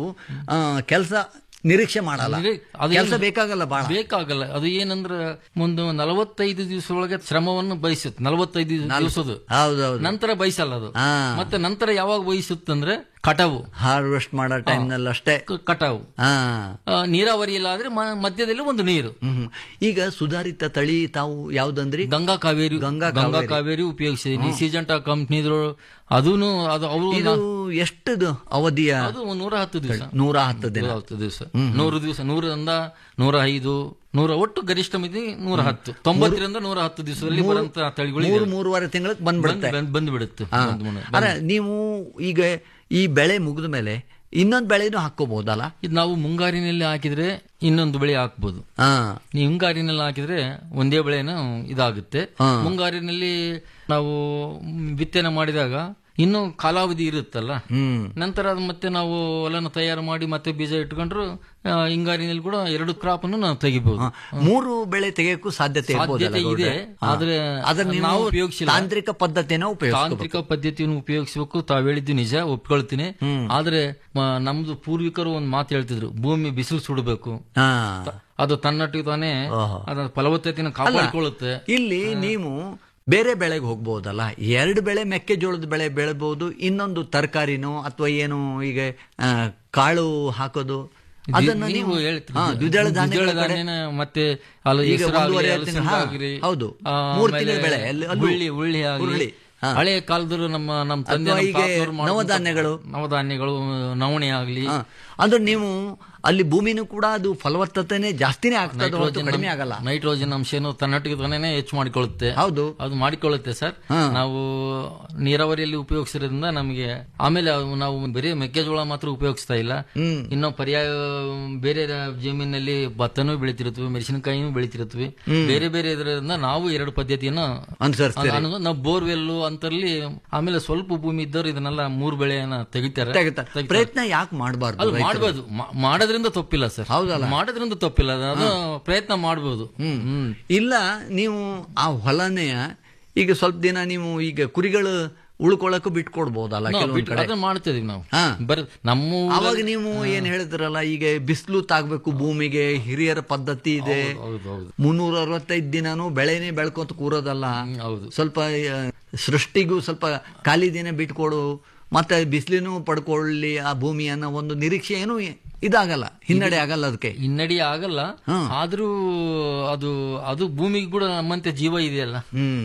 ಕೆಲಸ ನಿರೀಕ್ಷೆ ಮಾಡಲ್ಲ ನಿರೀ- ಅದು ಕೆಲಸ ಏನು- ಬೇಕಾಗಲ್ಲ ಬಹಳ ಬೇಕಾಗಲ್ಲ ಅದು ಏನಂದ್ರೆ ಒಂದು ನಲವತ್ತೈದು ದಿವಸದೊಳಗೆ ಶ್ರಮವನ್ನು ಬಯಸುತ್ತೆ ನಲವತ್ತೈದು ದಿವಸದ ಹೌದೌದು ನಂತರ ಬಯಸಲ್ಲ ಅದು ಹಾ. ಮತ್ತೆ ನಂತರ ಯಾವಾಗ ಬಯಸುತ್ತಂದ್ರೆ ಕಟಾವು ಹಾರ್ವೆಸ್ಟ್ ಮಾಡೋ ಟೈಮ್ನಲ್ಲಿ ಅಷ್ಟೇ ಕ- ಕಟಾವು ಹಾ ಆ, ನೀರಾವರಿ ಇಲ್ಲ ಆದ್ರೆ ಮ- ಮಧ್ಯದಲ್ಲಿ ಒಂದು ನೀರು ಹ್ಮ್. ಈಗ ಸುಧಾರಿತ ತಳಿ ತಾವು ಯಾವ್ದಂದ್ರಿ ಗಂಗಾ ಕಾವೇರಿ ಗಂಗಾ ಗಂಗಾ ಕಾವೇರಿ. ಕಾವೇರಿ ಉಪಯೋಗಿಸಿದೀನಿ ಸಿಜೆಂಟಾ ಕಂಪ್ನಿದ್ರು ಅದೂನು ಅದು ಅವರು ಇದು ಎಷ್ಟು ಅವಧಿಯ ಅದು ಒಂದ್ ನೂರ ಹತ್ತು ದಿವಸ ನೂರ ಹತ್ತು ದಿನ ನೂರ ಹತ್ತು ದಿವಸ ನೂರು ದಿವಸ ನೂರರಿಂದ ನೂರ ಐದು ನೂರ ಒಟ್ಟು ಗರಿಷ್ಠ ಮಿತಿ ನೂರ ಹತ್ತು ತೊಂಬತ್ತರಿಂದ ನೂರ ಹತ್ತು ದಿವಸದಲ್ಲಿ ಬರುವಂತ ತಳಿಗಳು ಮೂರು ಮೂರುವರೆ ತಿಂಗಳಿಗೆ ಬಂದ್ಬಿಡುತ್ತೆ ಬಂದು ಬಿಡುತ್ತೆ ಹಾ. ಬಂದ್ ಬಿಡು- ಅರೆ ನೀವು ಈಗ ಈ ಬೆಳೆ ಮುಗಿದ ಮೇಲೆ ಇನ್ನೊಂದು ಬೆಳೆನೂ ಹಾಕೋಬಹುದಲ್ಲ ಇದು ನಾವು ಮುಂಗಾರಿನಲ್ಲಿ ಹಾಕಿದ್ರೆ ಇನ್ನೊಂದು ಬೆಳೆ ಹಾಕ್ಬೋದು ಹಾ ನೀವು ಹಿಂಗಾರಿನಲ್ಲಿ ಹಾಕಿದ್ರೆ ಒಂದೇ ಬೆಳೆನ ಇದಾಗುತ್ತೆ ಹಾ. ಮುಂಗಾರಿನಲ್ಲಿ ನಾವು ಬಿತ್ತನೆ ಮಾಡಿದಾಗ ಇನ್ನೂ ಕಾಲಾವಧಿ ಇರುತ್ತಲ್ಲ ಹ್ಮ್ ನಂತರ ಅದು ಮತ್ತೆ ನಾವು ಹೊಲನ ತಯಾರು ಮಾಡಿ ಮತ್ತೆ ಬೀಜ ಇಟ್ಕೊಂಡ್ರು ಆ, ಹಿಂಗಾರಿನಲ್ಲಿ ಕೂಡ ಎರಡು ಕ್ರಾಪ್ ಅನ್ನು ನಾವು ತೆಗಿಬಹುದು ಮೂರು ಬೆಳೆ ತೆಗೆಯಕ್ಕೂ ಸಾಧ್ಯತೆ ಇರ್ಬೋದಲ್ಲ ಸಾಧ್ಯತೆ ಗೌಡ್ರೆ? ಇದೆ ಹಾ. ಆದ್ರೆ ಆದ್ರೆ ನೀವು ನಾವು ಉಪಯೋಗಿಸಿಲ್ಲ ತಾಂತ್ರಿಕ ಪದ್ಧತಿನ ಉಪಯೋಗಿಸ್ಕೋಬೇಕು ತಾಂತ್ರಿಕ ಪದ್ಧತಿಯನ್ನು ಉಪಯೋಗಿಸಬೇಕು ತಾವು ಹೇಳಿದ್ದು ನಿಜ ಒಪ್ಕೊಳ್ತೀನಿ ಆದ್ರೆ ಮ- ನಮ್ದು ಪೂರ್ವಿಕರು ಒಂದು ಮಾತು ಹೇಳ್ತಿದ್ರು ಭೂಮಿ ಬಿಸಿಲು ಸುಡಬೇಕು ಹಾ ಅದು ತನ್ನಟ್ಟಿಗೆ ತಾನೇ ಓಹೋ. ಅದರ ಫಲವತ್ತತೆಯನ್ನು ಕಾಪಾಡಿಕೊಳ್ಳುತ್ತೆ ಇಲ್ಲಿ ನೀವು ಬೇರೆ ಬೆಳೆಗೆ ಹೋಗ್ಬೋದಲ್ಲ ಎರಡು ಬೆಳೆ ಮೆಕ್ಕೆಜೋಳದ ಬೆಳೆ ಬೆಳೆಬಹುದು ಇನ್ನೊಂದು ತರಕಾರಿನೋ ಅಥವಾ ಏನು ಈಗ ಆ, ಕಾಳು ಹಾಕೋದು ಅದನ್ನ ನೀವು ನೀವು ಹೇಳ್ತೀರಿ ಹಾ, ದ್ವಿದಳ ಧಾನ್ಯಗಳ ದ್ವಿದಳ ಕಡೆ ಧಾನ್ಯನ ಮತ್ತೆ ಅಲ್ಲಿ ಈಗ ಹೆಸರಾಗ್ಲಿ, ಒಂದೂವರೆ ಅಲಸಂದೆ ತಿಂಗಳು, ಹಾ, ಆಗ್ಲಿ, ಹೌದು. ಆ, ಮೂರು ಆಮೇಲೆ ತಿಂಗಳ ಬೆಳೆ, ಅಲ್ಲಿ- ಅಲ್ಲೂ ಉಳ್ಳಿ ಉಳ್ಳಿ ಆಗ್ಲಿ. ಉರುಳಿ, ಹಾ. ಹಳೆ ಕಾಲದರು ನಮ್ಮ ನಮ್ಮ ತಂದೆ ಅಥವಾ ನಮ್ಮ ಈಗ ತಾತನವ್ರು ಮಾಡ್ದಂತ ನವಧಾನ್ಯಗಳು. ನವಧಾನ್ಯಗಳು ನವಣೆ ಆಗ್ಲಿ ಹಾ. ಅಂದ್ರೆ ನೀವು ಅಲ್ಲಿ ಭೂಮಿನೂ ಕೂಡ ಅದು ಫಲವತ್ತತೆನೇ ಜಾಸ್ತಿನೇ ಆಗ್ತದೆ ಹೊರತು ನೈಟ್ರೋಜನ್ ಕಡಿಮೆ ಆಗಲ್ಲ ನೈಟ್ರೋಜನ್ ಅಂಶನು ತನ್ನಟ್ಟಿಗೆ ತಾನೇ ಹೆಚ್ಚು ಮಾಡಿಕೊಳ್ಳುತ್ತೆ ಹೌದು ಅದು ಮಾಡಿಕೊಳ್ಳುತ್ತೆ ಸರ್ ಹಾ. ನಾವು ನೀರಾವರಿಯಲ್ಲಿ ಉಪಯೋಗಿಸಿರೋದ್ರಿಂದ ನಮಗೆ ಆಮೇಲೆ ಅವು ನಾವು ಬರೀ ಮೆಕ್ಕೆಜೋಳ ಮಾತ್ರ ಉಪಯೋಗಿಸ್ತಾ ಇಲ್ಲ ಹ್ಮ್ ಇನ್ನು ಪರ್ಯಾಯ ಬೇರೆ ಜಮೀನಿನಲ್ಲಿ ಭತ್ತನೂ ಬೆಳಿತಿರುತ್ತವೆ ಮೆಣಸಿನಕಾಯಿನೂ ಬೆಳಿತಿರುತ್ತವೆ ಬೇರೆ ಬೇರೆ ಇದರಿಂದ ನಾವು ಎರಡು ಪದ್ಧತಿಯನ್ನ ಅನುಸರಿಸ್ತೀರಿ ಅನು- ನಾವು ಬೋರ್ವೆಲ್ ಅಂತಲ್ಲಿ ಆಮೇಲೆ ಸ್ವಲ್ಪ ಭೂಮಿ ಇದ್ದವರು ಇದನ್ನೆಲ್ಲ ಮೂರು ಬೆಳೆಯನ್ನ ತೆಗಿತಾರೆ ತೆಗಿತಾರೆ. ತೆಗಿತಾರೆ. ಪ್ರಯತ್ನ ಯಾಕೆ ಮಾಡಬಾರ್ದು ಅದು ಮಾಡಬಹುದು ಮಾಡೋದ್ರಿಂದ ತಪ್ಪಿಲ್ಲ ಸರ್ ಹೌದಲ್ಲ? ಮಾಡೋದ್ರಿಂದ ತಪ್ಪಿಲ್ಲ ಅದು ಪ್ರಯತ್ನ ಮಾಡಬಹುದು ಹ್ಮ್ ಇಲ್ಲ ನೀವು ಆ ಹೊಲನೆಯ ಈಗ ಸ್ವಲ್ಪ ದಿನ ನೀವು ಈಗ ಕುರಿಗಳು ಉಳ್ಕೊಳಕ್ಕೂ ಬಿಟ್ಕೊಡ್ಬೋದಲ್ಲ ನಾವು ಕೆಲವೊಂದ್ ಬಿಟ್ಟು ಕಡೆ ಅದನ್ನ ಮಾಡ್ತಿದೀವಿ ನಾವು ಹಾ. ಬರ್ ನಮ್ಮ ಊರಲ್ಲಿ- ಅವಾಗ ನೀವು ಏನ್ ಹೇಳಿದ್ರಲ್ಲ ಈಗ ಬಿಸಿಲು ತಾಗ್ಬೇಕು ಭೂಮಿಗೆ ಹಿರಿಯರ ಪದ್ಧತಿ ಇದೆ ಹೌದು ಹೌದು ಮುನ್ನೂರ ಅರವತ್ತೈದು ದಿನಾನು ಬೆಳೆನೇ ಬೆಳ್ಕೊಂತ ಕೂರೋದಲ್ಲ ಹೌದು ಸ್ವಲ್ಪ ಆ, ಸೃಷ್ಟಿಗೂ ಸ್ವಲ್ಪ ಖಾಲಿ ದಿನ ಬಿಟ್ಕೊಡು ಮತ್ತೆ ಬಿಸಿಲಿನೂ ಪಡ್ಕೊಳ್ಳಿ ಆ ಭೂಮಿಯನ್ನ ಒಂದು ನಿರೀಕ್ಷೆ ಏನು ಇದಾಗಲ್ಲ ಹಿನ್ನಡೆ ಆಗಲ್ಲ ಅದಕ್ಕೆ ಹಿನ್ನಡಿ ಆಗಲ್ಲ ಹ್ಮ್. ಆದ್ರೂ ಅದು ಅದು ಭೂಮಿಗೆ ಕೂಡ ನಮ್ಮಂತೆ ಜೀವ ಇದೆಯಲ್ಲ ಹ್ಮ್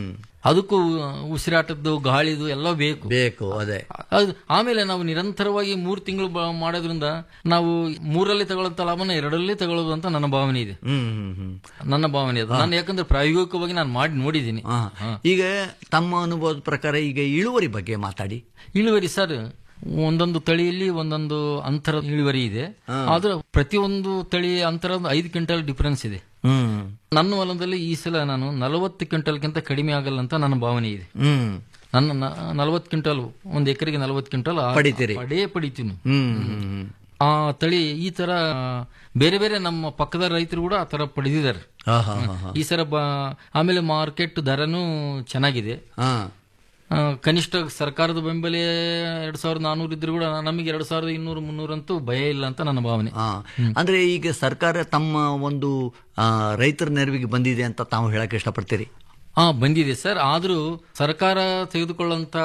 ಅದಕ್ಕೂ ಉಸಿರಾಟದ್ದು ಗಾಳಿದು ಎಲ್ಲ ಬೇಕು ಬೇಕು ಅದೇ ಅದು ಆಮೇಲೆ ನಾವು ನಿರಂತರವಾಗಿ ಮೂರು ತಿಂಗಳು ಮಾಡೋದ್ರಿಂದ ನಾವು ಮೂರರಲ್ಲಿ ತಗೊಳ್ಳಂತ ಲಾಭನ ಎರಡರಲ್ಲಿ ತಗೊಳ್ಳೋದು ಅಂತ ನನ್ನ ಭಾವನೆ ಇದೆ ಹ್ಮ್ ಹ್ಮ್ ಹ್ಮ್ ನನ್ನ ಭಾವನೆ ಅದು ನಾನು ಯಾಕಂದ್ರೆ ಪ್ರಾಯೋಗಿಕವಾಗಿ ನಾನು ಮಾಡಿ ನೋಡಿದ್ದೀನಿ ಹಾ. ಈಗ ತಮ್ಮ ಅನುಭವದ ಪ್ರಕಾರ ಈಗ ಇಳುವರಿ ಬಗ್ಗೆ ಮಾತಾಡಿ ಇಳುವರಿ ಸರ್ ಒಂದೊಂದು ತಳಿಯಲ್ಲಿ ಒಂದೊಂದು ಅಂತರ ಇಳುವರಿ ಇದೆ ಆದ್ರೆ ಪ್ರತಿಯೊಂದು ತಳಿ ಅಂತರ ಒಂದು ಐದು ಕ್ವಿಂಟಲ್ ಡಿಫರೆನ್ಸ್ ಇದೆ ಹ್ಮ್ ನನ್ನ ಹೊಲದಲ್ಲಿ ಈ ಸಲ ನಾನು ನಲವತ್ತು ಕ್ವಿಂಟಲ್ಗಿಂತ ಕಡಿಮೆ ಆಗಲ್ಲ ಅಂತ ನನ್ನ ಭಾವನೆ ಇದೆ ಹ್ಮ್ ನನ್ನ ನಲವತ್ತು ಕ್ವಿಂಟಲ್ ಒಂದು ಎಕರೆಗೆ ನಲವತ್ತು ಕ್ವಿಂಟಲ್ ಆ- ಪಡಿತೀರಿ. ಪಡೇ ಪಡಿತೀನಿ ಹ್ಮ್ ಹ್ಮ್ ಹ್ಮ್ ಆ ತಳಿ ಈ ತರ ಬೇರೆ ಬೇರೆ ನಮ್ಮ ಪಕ್ಕದ ರೈತರು ಕೂಡ ಆ ತರ ಪಡೆದಿದ್ದಾರೆ ಹಾ, ಹಾ, ಹಾ, ಹಾ. ಈ ಸಲ ಬ- ಆಮೇಲೆ ಮಾರ್ಕೆಟ್ ದರನೂ ಚೆನ್ನಾಗಿದೆ ಹಾ. ಆ, ಕನಿಷ್ಠ ಸರ್ಕಾರದ ಬೆಂಬಲ ಎರಡ್ ಸಾವಿರದ ನಾನೂರು ಇದ್ರು ಕೂಡ ನಮಗೆ ಎರಡ್ ಸಾವಿರದ ಇನ್ನೂರು ಮುನ್ನೂರಂತೂ ಭಯ ಇಲ್ಲ ಅಂತ ನನ್ನ ಭಾವನೆ ಹಾ. ಅಂದ್ರೆ ಈಗ ಸರ್ಕಾರ ತಮ್ಮ ಒಂದು ಆ, ರೈತರ ನೆರವಿಗೆ ಬಂದಿದೆ ಅಂತ ತಾವು ಹೇಳಕ್ ಇಷ್ಟಪಡ್ತೀರಿ ಹಾ ಬಂದಿದೆ ಸರ್ ಆದ್ರೂ ಸರ್ಕಾರ ತೆಗೆದುಕೊಳ್ಳುವಂತ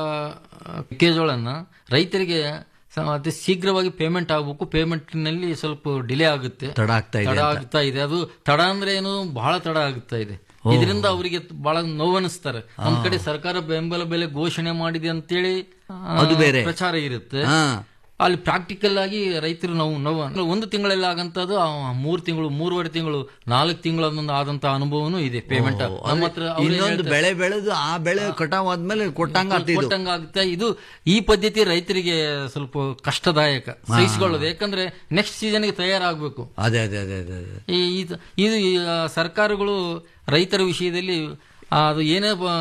ಮೆಕ್ಕೆಜೋಳನ್ನ ರೈತರಿಗೆ ಸ- ಅತಿ ಶೀಘ್ರವಾಗಿ ಪೇಮೆಂಟ್ ಆಗಬೇಕು ಪೇಮೆಂಟ್ ನಲ್ಲಿ ಸ್ವಲ್ಪ ಡಿಲೇ ಆಗುತ್ತೆ ತಡ ಆಗ್ತಾ ಇದೆ ತಡ ಅಂತ. ಆಗ್ತಾ ಇದೆ ಅದು ತಡ ಅಂದ್ರೆ ಏನು ಬಹಳ ತಡ ಆಗ್ತಾ ಇದೆ ಇದರಿಂದ ಅವರಿಗೆ ಬಹಳ ನೋವನಿಸ್ತಾರೆ ಒಂದ್ ಕಡೆ ಸರ್ಕಾರ ಬೆಂಬಲ ಬೆಲೆ ಘೋಷಣೆ ಮಾಡಿದೆ ಅಂತೇಳಿ ಆ, ಅದು ಬೇರೆ. ಪ್ರಚಾರ ಇರುತ್ತೆ ಹಾ. ಅಲ್ಲಿ ಪ್ರಾಕ್ಟಿಕಲ್ ಆಗಿ ರೈತರು ನಾವು ನೋವು ಒಂದು ತಿಂಗಳಲ್ಲಿ ಆಗಂತದ್ದು ಆ ಮೂರ್ ತಿಂಗಳು ಮೂರುವರೆ ತಿಂಗಳು ನಾಲ್ಕು ತಿಂಗಳ ಆದಂತ ಅನುಭವನೂ ಇದೆ ಪೇಮೆಂಟ್ ನಮ್ಮ ಹತ್ರ ಅವ್ರೇ ಇನ್ನೊಂದು ಹೇಳ್ತಾರೆ. ಬೆಳೆ ಬೆಳೆದು ಆ ಬೆಳೆ ಕಟಾವ್ ಆದ್ಮೇಲೆ ಕೊಟ್ಟಂಗ ಆಗ್ತಿದ್ದು ಕೊಟ್ಟಂಗ ಆಗುತ್ತೆ ಇದು ಈ ಪದ್ಧತಿ ರೈತರಿಗೆ ಸ್ವಲ್ಪ ಕಷ್ಟದಾಯಕ ಸಹಿಸಿಕೊಳ್ಳೋದು ಯಾಕಂದ್ರೆ ನೆಕ್ಸ್ಟ್ ಸೀಸನ್ಗೆ ತಯಾರಾಗಬೇಕು ಅದೇ ಅದೇ ಅದೇ ಅದೇ ಅದೇ. ಈ ಇದು ಇದು ಈ, ಆ, ಸರ್ಕಾರಗಳು ರೈತರ ವಿಷಯದಲ್ಲಿ ಆ, ಅದು ಏನೇ ಬ-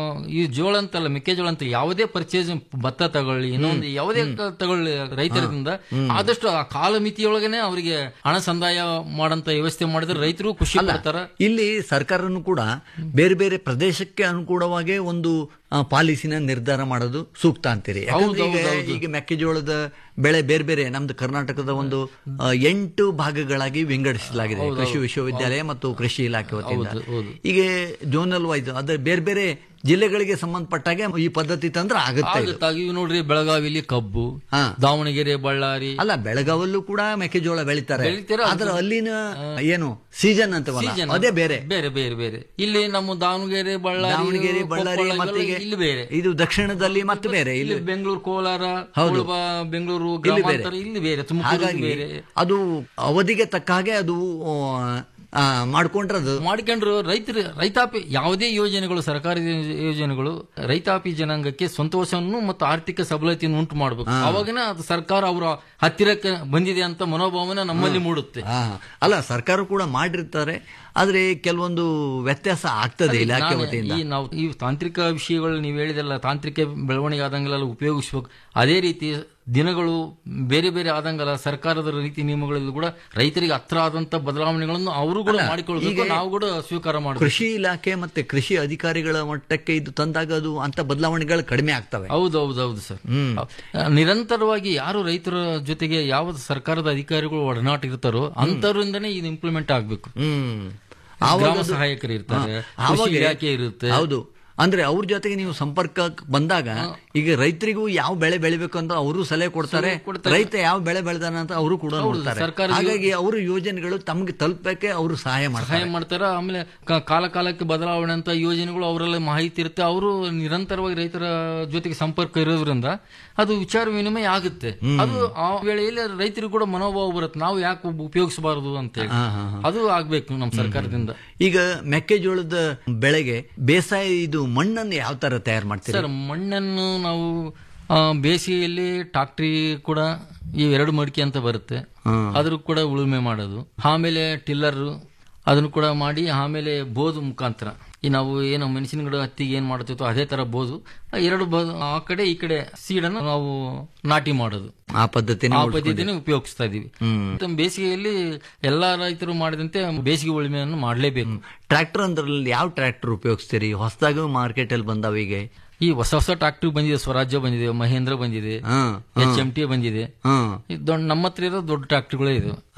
ಈ ಜೋಳ ಅಂತಲ್ಲ ಮೆಕ್ಕೆಜೋಳ ಅಂತ ಯಾವುದೇ ಪರ್ಚೇಸ್ ಭತ್ತ ತಗೊಳ್ಳಿ ಇನ್ನೊಂದು ಯಾವುದೇ ಕ- ತಗೊಳ್ಳಿ ರೈತರಿಂದ ಆದಷ್ಟು ಆ ಕಾಲಮಿತಿಯೊಳಗನೆ ಅವರಿಗೆ ಹಣ ಸಂದಾಯ ಮಾಡಂತ ವ್ಯವಸ್ಥೆ ಮಾಡಿದ್ರೆ ರೈತರು ಖುಷಿ ಪಡ್ತಾರ ಇಲ್ಲಿ ಸರ್ಕಾರನು ಕೂಡ ಬೇರೆ ಬೇರೆ ಪ್ರದೇಶಕ್ಕೆ ಅನುಕೂಲವಾಗಿ ಒಂದು ಆ, ಪಾಲಿಸಿನ ನಿರ್ಧಾರ ಮಾಡೋದು ಸೂಕ್ತ ಅಂತೀರಿ ಯಾಕಂದ್ರೆ ಈಗ ಈಗ ಮೆಕ್ಕೆಜೋಳದ ಬೆಳೆ ಬೇರೆ ಬೇರೆ ನಮ್ದು ಕರ್ನಾಟಕದ ಒಂದು ಆ, ಎಂಟು ಭಾಗಗಳಾಗಿ ವಿಂಗಡಿಸಲಾಗಿದೆ ಕೃಷಿ ವಿಶ್ವವಿದ್ಯಾಲಯ ಮತ್ತು ಕೃಷಿ ಇಲಾಖೆ ವತಿಯಿಂದ ಈಗ ಜೋನಲ್ ವೈಸ್ ಅದ್ರ ಬೇರೆ ಬೇರೆ ಜಿಲ್ಲೆಗಳಿಗೆ ಸಂಬಂಧಪಟ್ಟಾಗೆ ಈ ಪದ್ಧತಿ ತಂದ್ರೆ ಆಗುತ್ತೆ ಇದು. ಆಗುತ್ತೆ ಈಗ ನೋಡ್ರಿ ಬೆಳಗಾವಿಲಿ ಕಬ್ಬು ಹಾ. ದಾವಣಗೆರೆ ಬಳ್ಳಾರಿ ಅಲ್ಲ ಬೆಳಗಾವಲ್ಲೂ ಕೂಡ ಮೆಕ್ಕೆಜೋಳ ಬೆಳಿತಾರೆ ಬೆಳಿತಾರೆ, ಅದು- ಆದ್ರೆ ಅಲ್ಲಿನ ಏನು ಸೀಸನ್ ಅಂತವಲ್ಲ Season. ಅದೇ ಬೇರೆ ಬೇರೆ ಬೇರೆ ಬೇರೆ ಇಲ್ಲಿ ನಮ್ಮ ದಾವಣಗೆರೆ ಬಳ್ಳಾರಿ ದಾವಣಗೆರೆ ಬಳ್ಳಾರಿ ಕೊಪ್ಪಳ ಮತ್ತೆ ಇವೆಲ್ಲ ಈಗ ಇಲ್ಲಿ ಬೇರೆ ಇದು ದಕ್ಷಿಣದಲ್ಲಿ ಮತ್ತೆ ಬೇರೆ ಇಲ್ಲಿ ಇಲ್ಲಿ ಬೆಂಗಳೂರು ಕೋಲಾರ ಹೌದು. ಕೊಳವ, ಬೆಂಗಳೂರು ಇಲ್ಲಿ ಬೇರೆ. ಗ್ರಾಮಾಂತರ ಇಲ್ಲಿ ಬೇರೆ ತುಮಕೂರು ಹಾಗಾಗಿ ಬೇರೆ ಅದು ಅವಧಿಗೆ ತಕ್ಕ ಹಾಗೆ ಅದು ಆ, ಮಾಡ್ಕೊಂಡ್ರೆ ಅದು ಮಾಡಿಕೊಂಡ್ರು ರೈತರು ರೈತಾಪಿ ಯಾವುದೇ ಯೋಜನೆಗಳು ಸರ್ಕಾರಿ ಯೋಜನೆಗಳು ರೈತಾಪಿ ಜನಾಂಗಕ್ಕೆ ಸಂತೋಷವನ್ನು ಮತ್ತು ಆರ್ಥಿಕ ಸಬಲತೆಯನ್ನು ಉಂಟು ಮಾಡಬೇಕು ಅವಾಗಿನ ಅದು ಸರ್ಕಾರ ಅವರ ಹತ್ತಿರಕ್ಕೆ ಬಂದಿದೆ ಅಂತ ಮನೋಭಾವನೆ ನಮ್ಮಲ್ಲಿ ಮೂಡುತ್ತೆ ಆ, ಅಲ್ಲ ಸರ್ಕಾರ ಕೂಡ ಮಾಡಿರ್ತಾರೆ ಆದ್ರೆ ಕೆಲವೊಂದು ವ್ಯತ್ಯಾಸ ಆಗ್ತದೆ ಇಲಾಖೆ ನಾನು ವತಿಯಿಂದ ಈ ನಾವು ಈ ತಾಂತ್ರಿಕ ವಿಷಯಗಳು ನೀವು ಹೇಳಿದಲ್ಲ ತಾಂತ್ರಿಕ ಬೆಳವಣಿಗೆ ಆದಂಗೆಲ್ಲ ಉಪಯೋಗಿಸ್ಬೇಕು ಅದೇ ರೀತಿ ದಿನಗಳು ಬೇರೆ ಬೇರೆ ಆದಂಗಲ್ಲ ಸರ್ಕಾರದ ರೀತಿ ನಿಯಮಗಳಲ್ಲೂ ಕೂಡ ರೈತರಿಗೆ ಹತ್ರ ಆದಂತ ಬದಲಾವಣೆಗಳನ್ನು ಅವರು ಕೂಡ ಮಾಡಿಕೊಳ್ಬೇಕು ಈಗ ನಾವು ಕೂಡ ಸ್ವೀಕಾರ ಮಾಡಬೇಕು ಕೃಷಿ ಇಲಾಖೆ ಮತ್ತೆ ಕೃಷಿ ಅಧಿಕಾರಿಗಳ ಮಟ್ಟಕ್ಕೆ ಇದು ತಂದಾಗ ಅದು ಅಂತ ಬದಲಾವಣೆಗಳು ಕಡಿಮೆ ಆಗ್ತವೆ ಹೌದು ಹೌದು ಹೌದು ಸರ್ ನಿರಂತರವಾಗಿ ಯಾರು ರೈತರ ಜೊತೆಗೆ ಯಾವ ಸರ್ಕಾರದ ಅಧಿಕಾರಿಗಳು ಒಡನಾಟ ಇರ್ತಾರೋ ಅಂತವರಿಂದನೇ ಇದು ಇಂಪ್ಲಿಮೆಂಟ್ ಆಗ್ಬೇಕು ಹ್ಮ್ ಗ್ರಾಮ ಆವಾಗ ಅದು- ಸಹಾಯಕರು ಇರ್ತಾರೆ ಹಾ, ಕೃಷಿ ಆವಾಗ- ಇಲಾಖೆ ಇರುತ್ತೆ ಹೌದು ಅಂದ್ರೆ ಅವ್ರ ಜೊತೆಗೆ ನೀವು ಸಂಪರ್ಕ ಬಂದಾಗ ಈಗ ರೈತರಿಗೂ ಯಾವ ಬೆಳೆ ಬೆಳಿಬೇಕು ಅಂತ ಅವರು ಸಲಹೆ ಕೊಡ್ತಾರೆ ರೈತ ಯಾವ ಬೆಳೆ ಬೆಳೆದಾನ ಅಂತ ಅವರು ಕೂಡ ನೋಡ್ತಾರೆ ಸರ್ಕಾರದ ಹಾಗಾಗಿ ಅವ್ರ ಯೋಜನೆಗಳು ತಮಗೆ ತಲುಪಕ್ಕೆ ಅವರು ಸಹಾಯ ಮಾಡ್ತಾರೆ ಸಹಾಯ ಮಾಡ್ತಾರ ಆಮೇಲೆ ಕ- ಕಾಲ ಕಾಲಕ್ಕೆ ಬದಲಾವಣೆ ಅಂತ ಯೋಜನೆಗಳು ಅವರೆಲ್ಲ ಮಾಹಿತಿ ಇರುತ್ತೆ ಅವರು ನಿರಂತರವಾಗಿ ರೈತರ ಜೊತೆಗೆ ಸಂಪರ್ಕ ಇರೋದ್ರಿಂದ ಅದು ವಿಚಾರ ವಿನಿಮಯ ಆಗುತ್ತೆ ಅದು ಆ ವೇಳೆಯಲ್ಲಿ ರೈತರಿಗೂ ಕೂಡ ಮನೋಭಾವ ಬರುತ್ತೆ ನಾವು ಯಾಕೆ ಉಪಯೋಗಿಸಬಾರದು ಅಂತ ಹೇಳಿ ಹಾ, ಹಾ, ಹಾ. ಅದು ಆಗ್ಬೇಕು ನಮ್ಮ ಸರ್ಕಾರದಿಂದ ಈಗ ಮೆಕ್ಕೆಜೋಳದ ಬೆಳೆಗೆ ಬೇಸಾಯ ಇದು ಮಣ್ಣನ್ನು ಯಾವ ತರ ತಯಾರು ಮಾಡ್ತೀರಿ ಸರ್ ಮಣ್ಣನ್ನು ನಾವು ಆ, ಬೇಸಿಗೆಯಲ್ಲಿ ಟ್ರಾಕ್ಟ್ರಿ ಕೂಡ ಈ ಎರಡು ಮಡಿಕೆ ಅಂತ ಬರುತ್ತೆ ಅದ್ರ ಕೂಡ ಉಳುಮೆ ಮಾಡೋದು ಆಮೇಲೆ ಟಿಲ್ಲರ್ ಅದನ್ನು ಕೂಡ ಮಾಡಿ ಆಮೇಲೆ ಬೋದು ಮುಖಾಂತರ ಈ ನಾವು ಏನು ಮೆಣಸಿನ ಗಿಡ ಹತ್ತಿಗೆ ಏನ್ ಮಾಡ್ತಿತ್ತು ಅದೇ ತರ ಬೋದು ಆ ಎರಡು ಬೋದು ಆ ಕಡೆ ಈ ಕಡೆ ಸೀಡನ್ನು ನಾವು ನಾಟಿ ಮಾಡೋದು ಆ ಪದ್ಧತಿನ ಆ ಪದ್ಧತಿನ ಉಪಯೋಗಿಸ್ತಾ ಇದೀವಿ ಮತ್ತೆ ಬೇಸಿಗೆಯಲ್ಲಿ ಎಲ್ಲಾ ರೈತರು ಮಾಡಿದಂತೆ ಬೇಸಿಗೆ ಉಳುಮೆಯನ್ನು ಮಾಡಲೇಬೇಕು ಟ್ರ್ಯಾಕ್ಟರ್ ಅಂದ್ರಲ್ಲಿ ಯಾವ ಟ್ರ್ಯಾಕ್ಟರ್ ಉಪಯೋಗಿಸ್ತೀರಿ ಹೊಸದಾಗ ಮಾರ್ಕೆಟ್ ಅಲ್ಲಿ ಬಂದಾವ ಈಗ ಈ ಹೊಸ ಹೊಸ ಟ್ರಾಕ್ಟರ್ ಬಂದಿದೆ ಸ್ವರಾಜ್ಯ ಬಂದಿದೆ ಮಹೇಂದ್ರ ಬಂದಿದೆ ಹಾ, ಹಾ. ಎಚ್ ಎಂ ಟಿ ಬಂದಿದೆ ಹಾ ಈ ದೊಡ್ಡ ನಮ್ಮ ಹತ್ರ ಇರೋ ದೊಡ್ಡ ಟ್ರಾಕ್ಟರ್ಗಳೇ ಇದು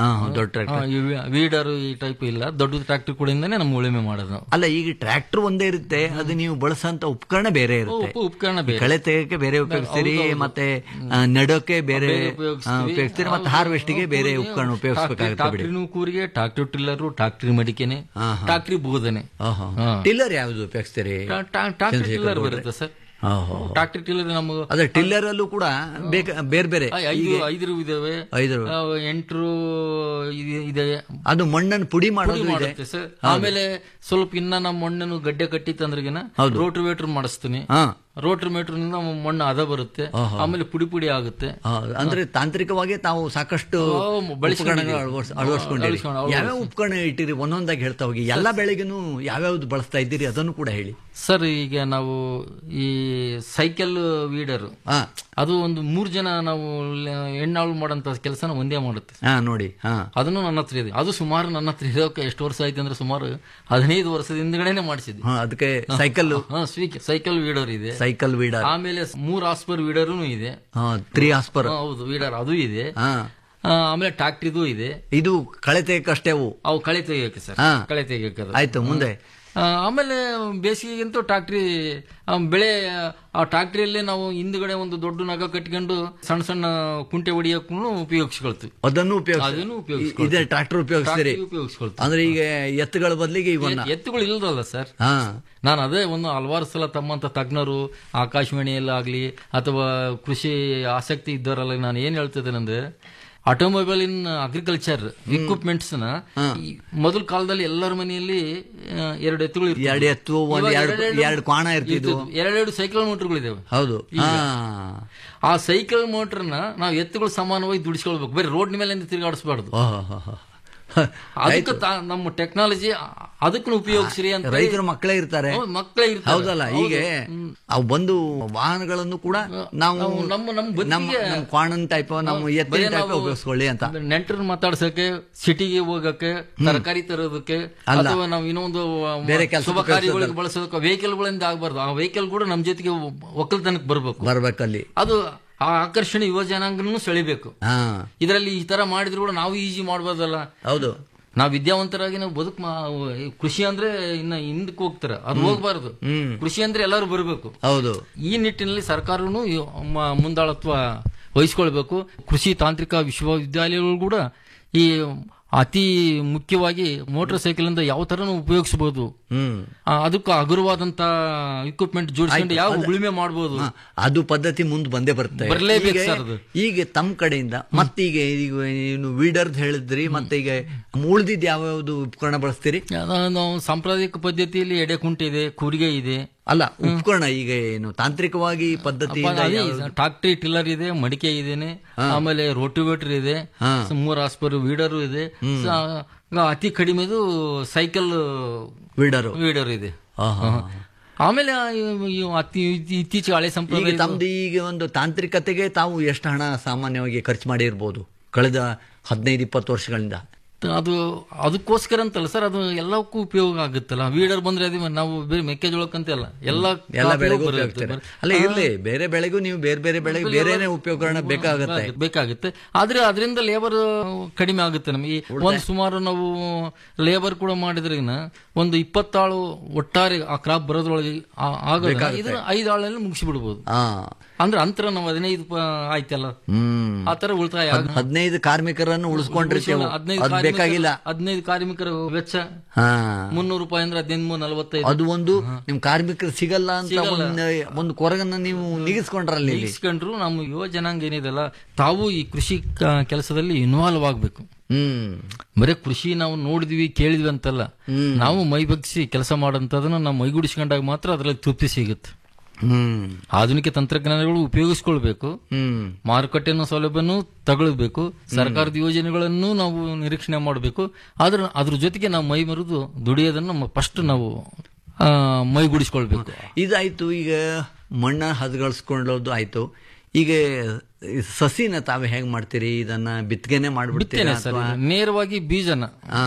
ಹಾ, ದೊಡ್ಡ tractor. ವೀಡರ್ ಈ ಟೈಪ್ ಇಲ್ಲ ದೊಡ್ಡ ಟ್ರಾಕ್ಟರ್ ಕೂಡಯಿಂದಾನೆ ನಮ್ಮ ಉಳುಮೆ ಮಾಡೋದು ನಾವು ಅಲ್ಲ ಈಗ ಟ್ರ್ಯಾಕ್ಟರ್ ಒಂದೇ ಇರುತ್ತೆ ಅದು ನೀವು ಬಳಸಂತ ಉಪಕರಣ ಬೇರೆ ಇರುತ್ತೆ ಉಪ- ಉಪಕರಣ ಬೇರೆ. ಕಳೆ ತೆಗೆಯಕ್ಕೆ ಬೇರೆ ಉಪಯೋಗಿಸ್ತೀರಿ ಹೌದು, ಹೌದು. ಮತ್ತೆ ಆ, ನೆಡೋಕೆ ಬೇರೆ ಬೇರೆ ಆ, ಉಪಯೋಗಿಸ್ತೀವಿ. ಉಪಯೋಗಿಸ್ತೀರಿ ಮತ್ತೆ ಹಾರ್ವೆಸ್ಟಿಗೆ ಬೇರೆ ಉಪಕರಣ ಉಪಯೋಗಿಸಬೇಕಾಗುತ್ತೆ ಬಿಡಿ ಟ್ರಾಕ್ಟ್ರಿನೂ ಕೂರಿಗೆ ಟ್ರಾಕ್ಟರ್ ಟಿಲ್ಲರು ಟ್ರಾಕ್ಟ್ರಿ ಮಡಿಕೆನೆ ಟ್ರಾಕ್ಟ್ರಿ ಬೋಧನೆ ಆಹಾ. ಹಾ. ಟಿಲ್ಲರ್ ಯಾವ್ದು ಉಪಯೋಗಿಸ್ತೀರಿ ಟ್ರಾಕ್ಟರ್ ಚಂದ್ರಶೇಖರ್ ಟಿಲ್ಲರ್ ಗೌಡ್ರೆ. ಬರುತ್ತೆ ಸರ್ ಓಹೋ. ಟ್ರಾಕ್ಟರ್ ಟಿಲ್ಲರ್ ನಮಗೆ ಅದೇ ಟಿಲ್ಲರ್ ಅಲ್ಲೂ ಕೂಡ ಬೇಕ ಬೇರೆ ಬೇರೆ ಐದು ಈಗ ಐದರು ಇದಾವೆ ಐದು ಆ, ಎಂಟ್ರು ಇದೆ- ಇದೆ ಅದು ಮಣ್ಣನ್ನು ಪುಡಿ ಪುಡಿ ಮಾಡೋದು ಇದೆ ಮಾಡುತ್ತೆ ಸರ್ ಆಮೇಲೆ ಸ್ವಲ್ಪ ಇನ್ನ ನಮ್ಮ ಮಣ್ಣನ್ನು ಗಡ್ಡೆ ಕಟ್ಟಿ ತಂದ್ರಿಗಿನ ಹೌದು. ರೋಟ್ರಿ ವೇಟ್ರ್ ಮಾಡಿಸ್ತೀನಿ ಹಾ. ರೋಟ್ರಿ ಮೇಟ್ರಿಂದ ಮಣ್ಣು ಅದ ಬರುತ್ತೆ ಆಹಾ. ಆಮೇಲೆ ಪುಡಿ ಪುಡಿ ಆಗುತ್ತೆ ಆ, ಅಂದ್ರೆ ತಾಂತ್ರಿಕವಾಗಿ ತಾವು ಸಾಕಷ್ಟು ಓ, ಬಳಸ್ಕೊಂಡಿದ್ದೀವಿ. ಉಪಕರಣಗಳು ಅಳವಡಿಸ್- ಅಳವಡಿಸ್ಕೊಂಡಿರಿ ಅಳವಡಿಸ್ಕೊಂಡು- ಅಳವಡಿಸ್ಕೊಂಡು. ಯಾವ್ಯಾವ ಉಪಕರಣ ಇಟ್ಟಿರಿ ಒಂದೊಂದಾಗಿ ಹೇಳ್ತಾ ಹೋಗಿ ಎಲ್ಲಾ ಬೆಳೆಗೂ ಯಾವ್ಯಾವ್ದು ಬಳಸ್ತಾ ಇದ್ದೀರಿ ಅದನ್ನು ಕೂಡ ಹೇಳಿ ಸರ್ ಈಗ ನಾವು ಈ ಸೈಕಲ್ ವೀಡರ್ ಅದು ಒಂದು ಮೂರ್ ಜನ ನಾವು ಲ- ಹೆಣ್ಣಾಳು ಮಾಡೋಂತ ಕೆಲಸನ ಒಂದೇ ಮಾಡುತ್ತೆ ಹಾ ನೋಡಿ ಹಾ ಅದನ್ನು ನನ್ನ ಹತ್ರ ಇದೆ ಅದು ಸುಮಾರು ನನ್ನ ಹತ್ರ ಇರೋಕೆ ಎಷ್ಟು ವರ್ಷ ಆಯ್ತು ಅಂದ್ರೆ ಸುಮಾರು ಹದಿನೈದು ವರ್ಷದ ಹಿಂದ್ಗಡೆನೆ ಮಾಡಿಸಿದ್ದೆ ಹಾ, ಅದಕ್ಕೆ ಸೈಕಲ್ ಹಾ ಸೈಕಲ್ ವೀಡರ್ ಇದೆ ಸೈಕಲ್ ವೀಡರ್ ಆಮೇಲೆ ಮೂರ್ ಆಸ್ಪರ್ ವೀಡರೂ ಇದೆ ತ್ರೀ ಆಸ್ಪರ್ ಹಾ, ಹೌದು ವೀಡರ್ ಅದು ಇದೆ ಹಾ ಆ, ಆಮೇಲೆ ಟ್ರಾಕ್ಟ್ರಿದು ಇದೆ ಇದು ಕಳೆ ತೆಗೆಯಕ್ಕಷ್ಟೇ ಅವು ಅವು ಕಳೆ ತೆಗಿಯೋಕೆ ಸರ್ ಹಾ. ಕಳೆ ತೆಗಿಯೋಕೆ ಅದು. ಆಯ್ತು ಮುಂದೆ ಆ, ಆಮೇಲೆ ಬೇಸಿಗೆಗಂತೂ ಟ್ರಾಕ್ಟ್ರಿ ಆ, ಬೆಳೆ ಆ ಟ್ರಾಕ್ಟ್ರಿಯಲ್ಲೇ ನಾವು ಹಿಂದ್ಗಡೆ ಒಂದು ದೊಡ್ಡ ನಗ ಕಟ್ಕೊಂಡು ಸಣ್ಣ ಸಣ್ಣ ಕುಂಟೆ ಹೊಡಿಯಕ್ಕೂ ಉಪಯೋಗಿಸ್ಕೊಳ್ತೀವಿ ಅದನ್ನು ಉಪಯೋಗಿಸ್ ಅದನ್ನು ಇದೇ ಉಪಯೋಗಿಸ್ಕೊಳ್ತೀವಿ ಟ್ರಾಕ್ಟರ್ ಉಪಯೋಗಿಸ್ತೀರಿ ಟ್ರಾಕ್ಟ್ರಿ ಉಪಯೋಗಿಸ್ಕೊಳ್ತೀವಿ ಅಂದ್ರೆ ಈಗ ಎತ್ತುಗಳ ಬದಲಿಗೆ ಇವನ್ನ ಎತ್- ಎತ್ತುಗಳು ಇಲ್ದಲ್ಲ ಸರ್ ಹಾ ನಾನು ಅದೇ ಒಂದು ಹಲವಾರು ಸಲ ತಮ್ಮಂತ ತಜ್ಞರು ಆಕಾಶವಾಣಿಯಲ್ಲಾಗ್ಲಿ ಅಥವಾ ಕೃಷಿ ಆಸಕ್ತಿ ಇದ್ದವರಲ್ಲ ನಾನು ಏನ್ ಹೇಳ್ತಿದ್ದೇನೆಂದ್ರೆ ಆಟೋಮೊಬೈಲ್ ಇನ್ ಅಗ್ರಿಕಲ್ಚರ್ ಇಕ್ವಿಪ್ಮೆಂಟ್ಸ್ ನ ಈ ಮೊದಲ ಕಾಲದಲ್ಲಿ ಎಲ್ಲರ ಮನೆಯಲ್ಲಿ ಆ, ಎರಡು ಎತ್ತುಗಳು ಇರ್ತಿದ್ವು. ಎರಡು ಎತ್ತು, ಒಂದ್ ಇವಾಗ ಎರಡು- ಎರಡೆರಡು ಎರಡು ಕ್ವಾಣ ಇರ್ತಿದ್ವು. ಎರಡೆರಡು ಸೈಕಲ್ ಮೋಟರ್ಗಳಿದಾವೆ ಹೌದು ಈಗ. ಹಾ ಆ ಸೈಕಲ್ ಮೋಟರ್ನ ನಾವು ಎತ್ತುಗಳು ಸಮಾನವಾಗಿ ದುಡಿಸ್ಕೊಳ್ಬೇಕು ಬರೀ ರೋಡ್ ಮೇಲೆ ತಿರುಗಾಡಿಸಬಾರ್ದು ಓಹೋ, ಹೋ, ಹೋ. ಅದಕ್ಕೆ ತಾ- ನಮ್ಮ ಟೆಕ್ನಾಲಜಿ ಅದಕ್ಕೂ ಉಪಯೋಗಿಸ್ರಿ ಅಂತ ರೈತರ ಮಕ್ಕಳೇ ಇರ್ತಾರೆ ಹೌದು, ಮಕ್ಕಳೇ ಇರ್ತಾರೆ. ಹೌದಲ್ಲ ಹೌದು. ಹೀಗೆ ಅವು ಬಂದು ವಾಹನಗಳನ್ನು ಕೂಡ ನಾವು ನಾವು ನಮ್ಮ ನಮ್ಮ ನಮ್ಮ ಬದುಕಿಗೆ ನಮ್ಮ ಕ್ವಾಣನ್ ಟೈಪ್ ನಮ್ಮ ಎತ್ತಿನ ಬರೀ ಟೈಪ್ ನಾವು ಉಪಯೋಗಿಸ್ಕೊಳ್ಳಿ ಅಂತ ನೆಂಟರನ್ನ ಮಾತಾಡ್ಸಕ್ಕೆ ಸಿಟಿಗೆ ಹೋಗಕ್ಕೆ ತರಕಾರಿ ತರೋದಕ್ಕೆ ಅಲ್ಲ. ಅಥವಾ ನಾವು ಇನ್ನೊಂದು ಆ, ಬೇರೆ ಕೆಲ್ಸಕ್ಕೆ ಶುಭ ಕಾರ್ಯಗಳಿಗೆ ಉಪಯೋಗಿಸೋದಲ್ಲ. ಬಳಸೋದಕ್ಕೆ ವೆಹಿಕಲ್ ಗಳಿಂದ ಆಗ್ಬಾರ್ದು ಆ ವೆಹಿಕಲ್ ಕೂಡ ನಮ್ಮ ಜೊತೆಗೆ ಒಕ್ಕಲ್ತನಕ್ಕೆ ಬರ್ಬೇಕು ಬರ್ಬೇಕಲ್ಲಿ ಅದು ಆ ಆಕರ್ಷಣೆ ಯುವ ಜನಾಂಗನೂ ಸೆಳಿಬೇಕು ಹಾ ಇದರಲ್ಲಿ ಈ ತರ ಮಾಡಿದ್ರು ಕೂಡ ನಾವು ಈಜಿ ಮಾಡ್ಬೋದಲ್ಲ ಹೌದು ನಾವು ವಿದ್ಯಾವಂತರಾಗಿ ನಾವು ಬದುಕು ಮಾ- ಈ ಕೃಷಿ ಅಂದ್ರೆ ಇನ್ನ ಹಿಂದಕ್ಕೆ ಹೋಗ್ತಾರ ಅದು ಹೋಗ್ಬಾರ್ದು ಹ್ಮ್. ಕೃಷಿ ಅಂದ್ರೆ ಎಲ್ಲರೂ ಬರಬೇಕು ಹೌದು ಈ ನಿಟ್ಟಿನಲ್ಲಿ ಸರ್ಕಾರನು ಈ ಮ- ಮುಂದಾಳತ್ವ ವಹಿಸ್ಕೊಳ್ಬೇಕು ಕೃಷಿ ತಾಂತ್ರಿಕ ವಿಶ್ವವಿದ್ಯಾಲಯಗಳು ಕೂಡ ಈ ಅತಿ ಮುಖ್ಯವಾಗಿ ಮೋಟಾರ್ ಸೈಕಲ್ ಇಂದ ಯಾವ ತರನು ಉಪಯೋಗಿಸಬಹುದು ಹ್ಮ್ ಅದಕ್ಕೆ ಹಗುರವಾದಂತ ಇಕ್ವಿಪ್ಮೆಂಟ್ ಜೋಡಿಸ್ಕೊಂಡು ಆಯ್ತು, ಯಾವ ಅದು- ಉಳುಮೆ ಮಾಡಬಹುದು ಹಾ, ಅದು ಪದ್ಧತಿ ಮುಂದೆ ಬಂದೇ ಬರುತ್ತೆ ಬರ್ಲೇಬೇಕು ಈಗ- ಸರ್ ಅದು. ಈಗ ತಮ್ಮ ಕಡೆಯಿಂದ ಮತ್ತೀಗ ಈಗ ಏನು ವೀಡರ್ದ್ ಹೇಳಿದ್ರಿ ಮತ್ತೆ ಈಗ ಉಳ್ದಿದ್ ಯಾವ್ಯಾವ್ದು ಉಪಕರಣ ಬಳಸ್ತೀರಿ ನಾವು ಸಾಂಪ್ರದಾಯಿಕ ಪದ್ಧತಿಯಲ್ಲಿ ಎಡೆ ಕುಂಟೆ ಇದೆ ಕೂರಿಗೆ ಇದೆ ಅಲ್ಲ ಉಪಕರಣ ಈಗ ಏನು ತಾಂತ್ರಿಕವಾಗಿ ಪದ್ಧತಿಯಿಂದ ಯಾವ್ದು? ಟ್ರಾಕ್ಟ್ರಿ ಟಿಲ್ಲರ್ ಇದೆ ಮಡಿಕೆ ಇದೇನೆ ಆಮೇಲೆ ರೋಟಿವೇಟರ್ ಇದೆ ಹಾ. ಸ- ಮೂರ್ ಆಸ್ಪರ್ ವೀಡರ್ ಇದೆ ಸ- ಅತಿ ಕಡಿಮೆದು ಸೈಕಲ್ ವೀಡರು ವೀಡರ್ ಇದೆ ಆಹಾ. ಹಾ. ಆಮೇಲೆ ಇವ್- ಇವ್ ಅತಿ ಇತ್ತೀ- ಇತ್ತೀಚೆಗೆ ಹಳೆ ಈಗ ಸಂಪ್ರದಾಯ ತಮ್ದು ಈಗ ಒಂದು ತಾಂತ್ರಿಕತೆಗೆ ತಾವು ಎಷ್ಟು ಹಣ ಸಾಮಾನ್ಯವಾಗಿ ಖರ್ಚು ಮಾಡಿರ್ಬೋದು ಕಳೆದ ಹದಿನೈದು ಇಪ್ಪತ್ತು ವರ್ಷಗಳಿಂದ ಅದು ಅದಕ್ಕೋಸ್ಕರ ಅಂತಲ್ಲ ಸರ್ ಅದು ಎಲ್ಲಕ್ಕೂ ಉಪಯೋಗ ಆಗುತ್ತಲ್ಲ ವೀಡರ್ ಬಂದ್ರೆ ಅದೇ ನಾವು ಬೇರೆ ಮೆಕ್ಕೆಜೋಳಕ್ಕಂತ ಅಲ್ಲ ಎಲ್ಲ ಎಲ್ಲ ಕಾಫಿಗೂ ಬೆಳೆಗೂ ಬರುತ್ತೆ. ಉಪಯೋಗಿಸ್ತಾರೆ ಅಲ್ಲ ಇರ್ಲಿ ಬೇರೆ ಬೆಳೆಗೂ ನೀವು ಬೇರೆ ಬೇರೆ ಬೆಳೆಗೆ ಬೇರೆನೆ ಉಪಕರಣ ಬೇಕಾಗತ್ತೆ ಬೇಕಾಗುತ್ತೆ ಆದ್ರೆ ಅದರಿಂದ ಲೇಬರ್ ಕಡಿಮೆ ಆಗುತ್ತೆ ನಮಗೆ ಈ ಒಂದು ಸುಮಾರು ನಾವು ಲೇಬರ್ ಕೂಡ ಮಾಡಿದ್ರಿಗಿನ ಒಂದು ಇಪ್ಪತ್ತಾಳು ಒಟ್ಟಾರೆ ಆ ಕ್ರಾಪ್ ಬರೋದ್ರೊಳಗೆ ಆ- ಆಗೋದನ್ನ ಬೇಕಾಗುತ್ತೆ. ಇದನ್ನ ಐದು ಆಳಲ್ಲಿ ಮುಗಿಸಿಬಿಡ್ಬೋದು ಹಾ ಅಂದ್ರೆ ಅಂತರ ನಾವು ಹದಿನೈದು ಪ- ಆಯ್ತಲ್ಲ ಹ್ಮ್ ಆ ತರ ಉಳಿತಾಯ ಹದ್- ಹದಿನೈದು ಕಾರ್ಮಿಕರನ್ನು ಉಳಿಸ್ಕೊಂಡಿರ್ತೇವೆ ಹದಿನೈದು ಅದು ಬೇಕಾಗಿಲ್ಲ ಹದಿನೈದು ಕಾರ್ಮಿಕರ ವೆಚ್ಚ ಹಾ ಮುನ್ನೂರು ರೂಪಾಯಿ ಅಂದ್ರೆ ಹದಿನೈದು ಮೂರು ನಲವತ್ತೈದು ಅದು ಒಂದು ನಿಮ್ ಕಾರ್ಮಿಕರು ಸಿಗಲ್ಲ ಅಂತ ಸಿಗಲ್ಲ. ಒಂದು ಒಂದು ಕೊರಗನ್ನ ನೀವು ನಿಗಿಸ್ಕೊಂಡ್ರಲ್ಲಿ ಇಲ್ಲಿ. ಇಸ್ಕೊಂಡ್ರು ನಮ್ಮ ಯುವ ಜನಾಂಗ ಏನಿದೆಲ್ಲ ತಾವು ಈ ಕೃಷಿ ಕ- ಕೆಲಸದಲ್ಲಿ ಇನ್ವಾಲ್ವ್ ಆಗ್ಬೇಕು ಹ್ಮ್ ಬರೀ ಕೃಷಿ ನಾವು ನೋಡಿದ್ವಿ ಕೇಳಿದ್ವಿ ಅಂತಲ್ಲ ನಾವು ಮೈ ಬಗ್ಸಿ ಕೆಲಸ ಮಾಡೋಂಥದನ್ನ ನಾವು ಮೈಗೂಡಿಸ್ಕೊಂಡಾಗ ಮಾತ್ರ ಅದರಲ್ಲಿ ತೃಪ್ತಿ ಸಿಗುತ್ತೆ ಹ್ಮ್ ಆಧುನಿಕ ತಂತ್ರಜ್ಞಾನಗಳು ಉಪಯೋಗಿಸ್ಕೊಳ್ಬೇಕು ಹ್ಮ್ ಮಾರುಕಟ್ಟೆನ ಸೌಲಭ್ಯನೂ ತಗೊಳ್ಬೇಕು ಸರ್ಕಾರದ ಯೋಜನೆಗಳನ್ನು ನಾವು ನಿರೀಕ್ಷಣೆ ಮಾಡಬೇಕು ಆದ್ರೆ ಅದ್ರ ಜೊತೆಗೆ ನಾವು ಮೈ ಮರೆದು ದುಡಿಯೋದನ್ನ ಫಸ್ಟ್ ನಾವು ಆ, ಮೈಗೂಡಿಸ್ಕೊಳ್ಬೇಕು ಇದಾಯ್ತು ಈಗ ಮಣ್ಣ ಹದಗಳಿಸ್ಕೊಳ್ಳೋದು ಆಯ್ತು ಈಗ ಈ ಸಸಿನ ತಾವೇ ಹೆಂಗ್ ಮಾಡ್ತೀರಿ ಇದನ್ನ ಬಿತ್ತಿಗೆನೆ ಮಾಡ್ಬಿಡ್ತೀರಾ ಬಿತ್ತನೆ ಸರ್ ಅಥವಾ ಇದು ನೇರವಾಗಿ ಬೀಜನ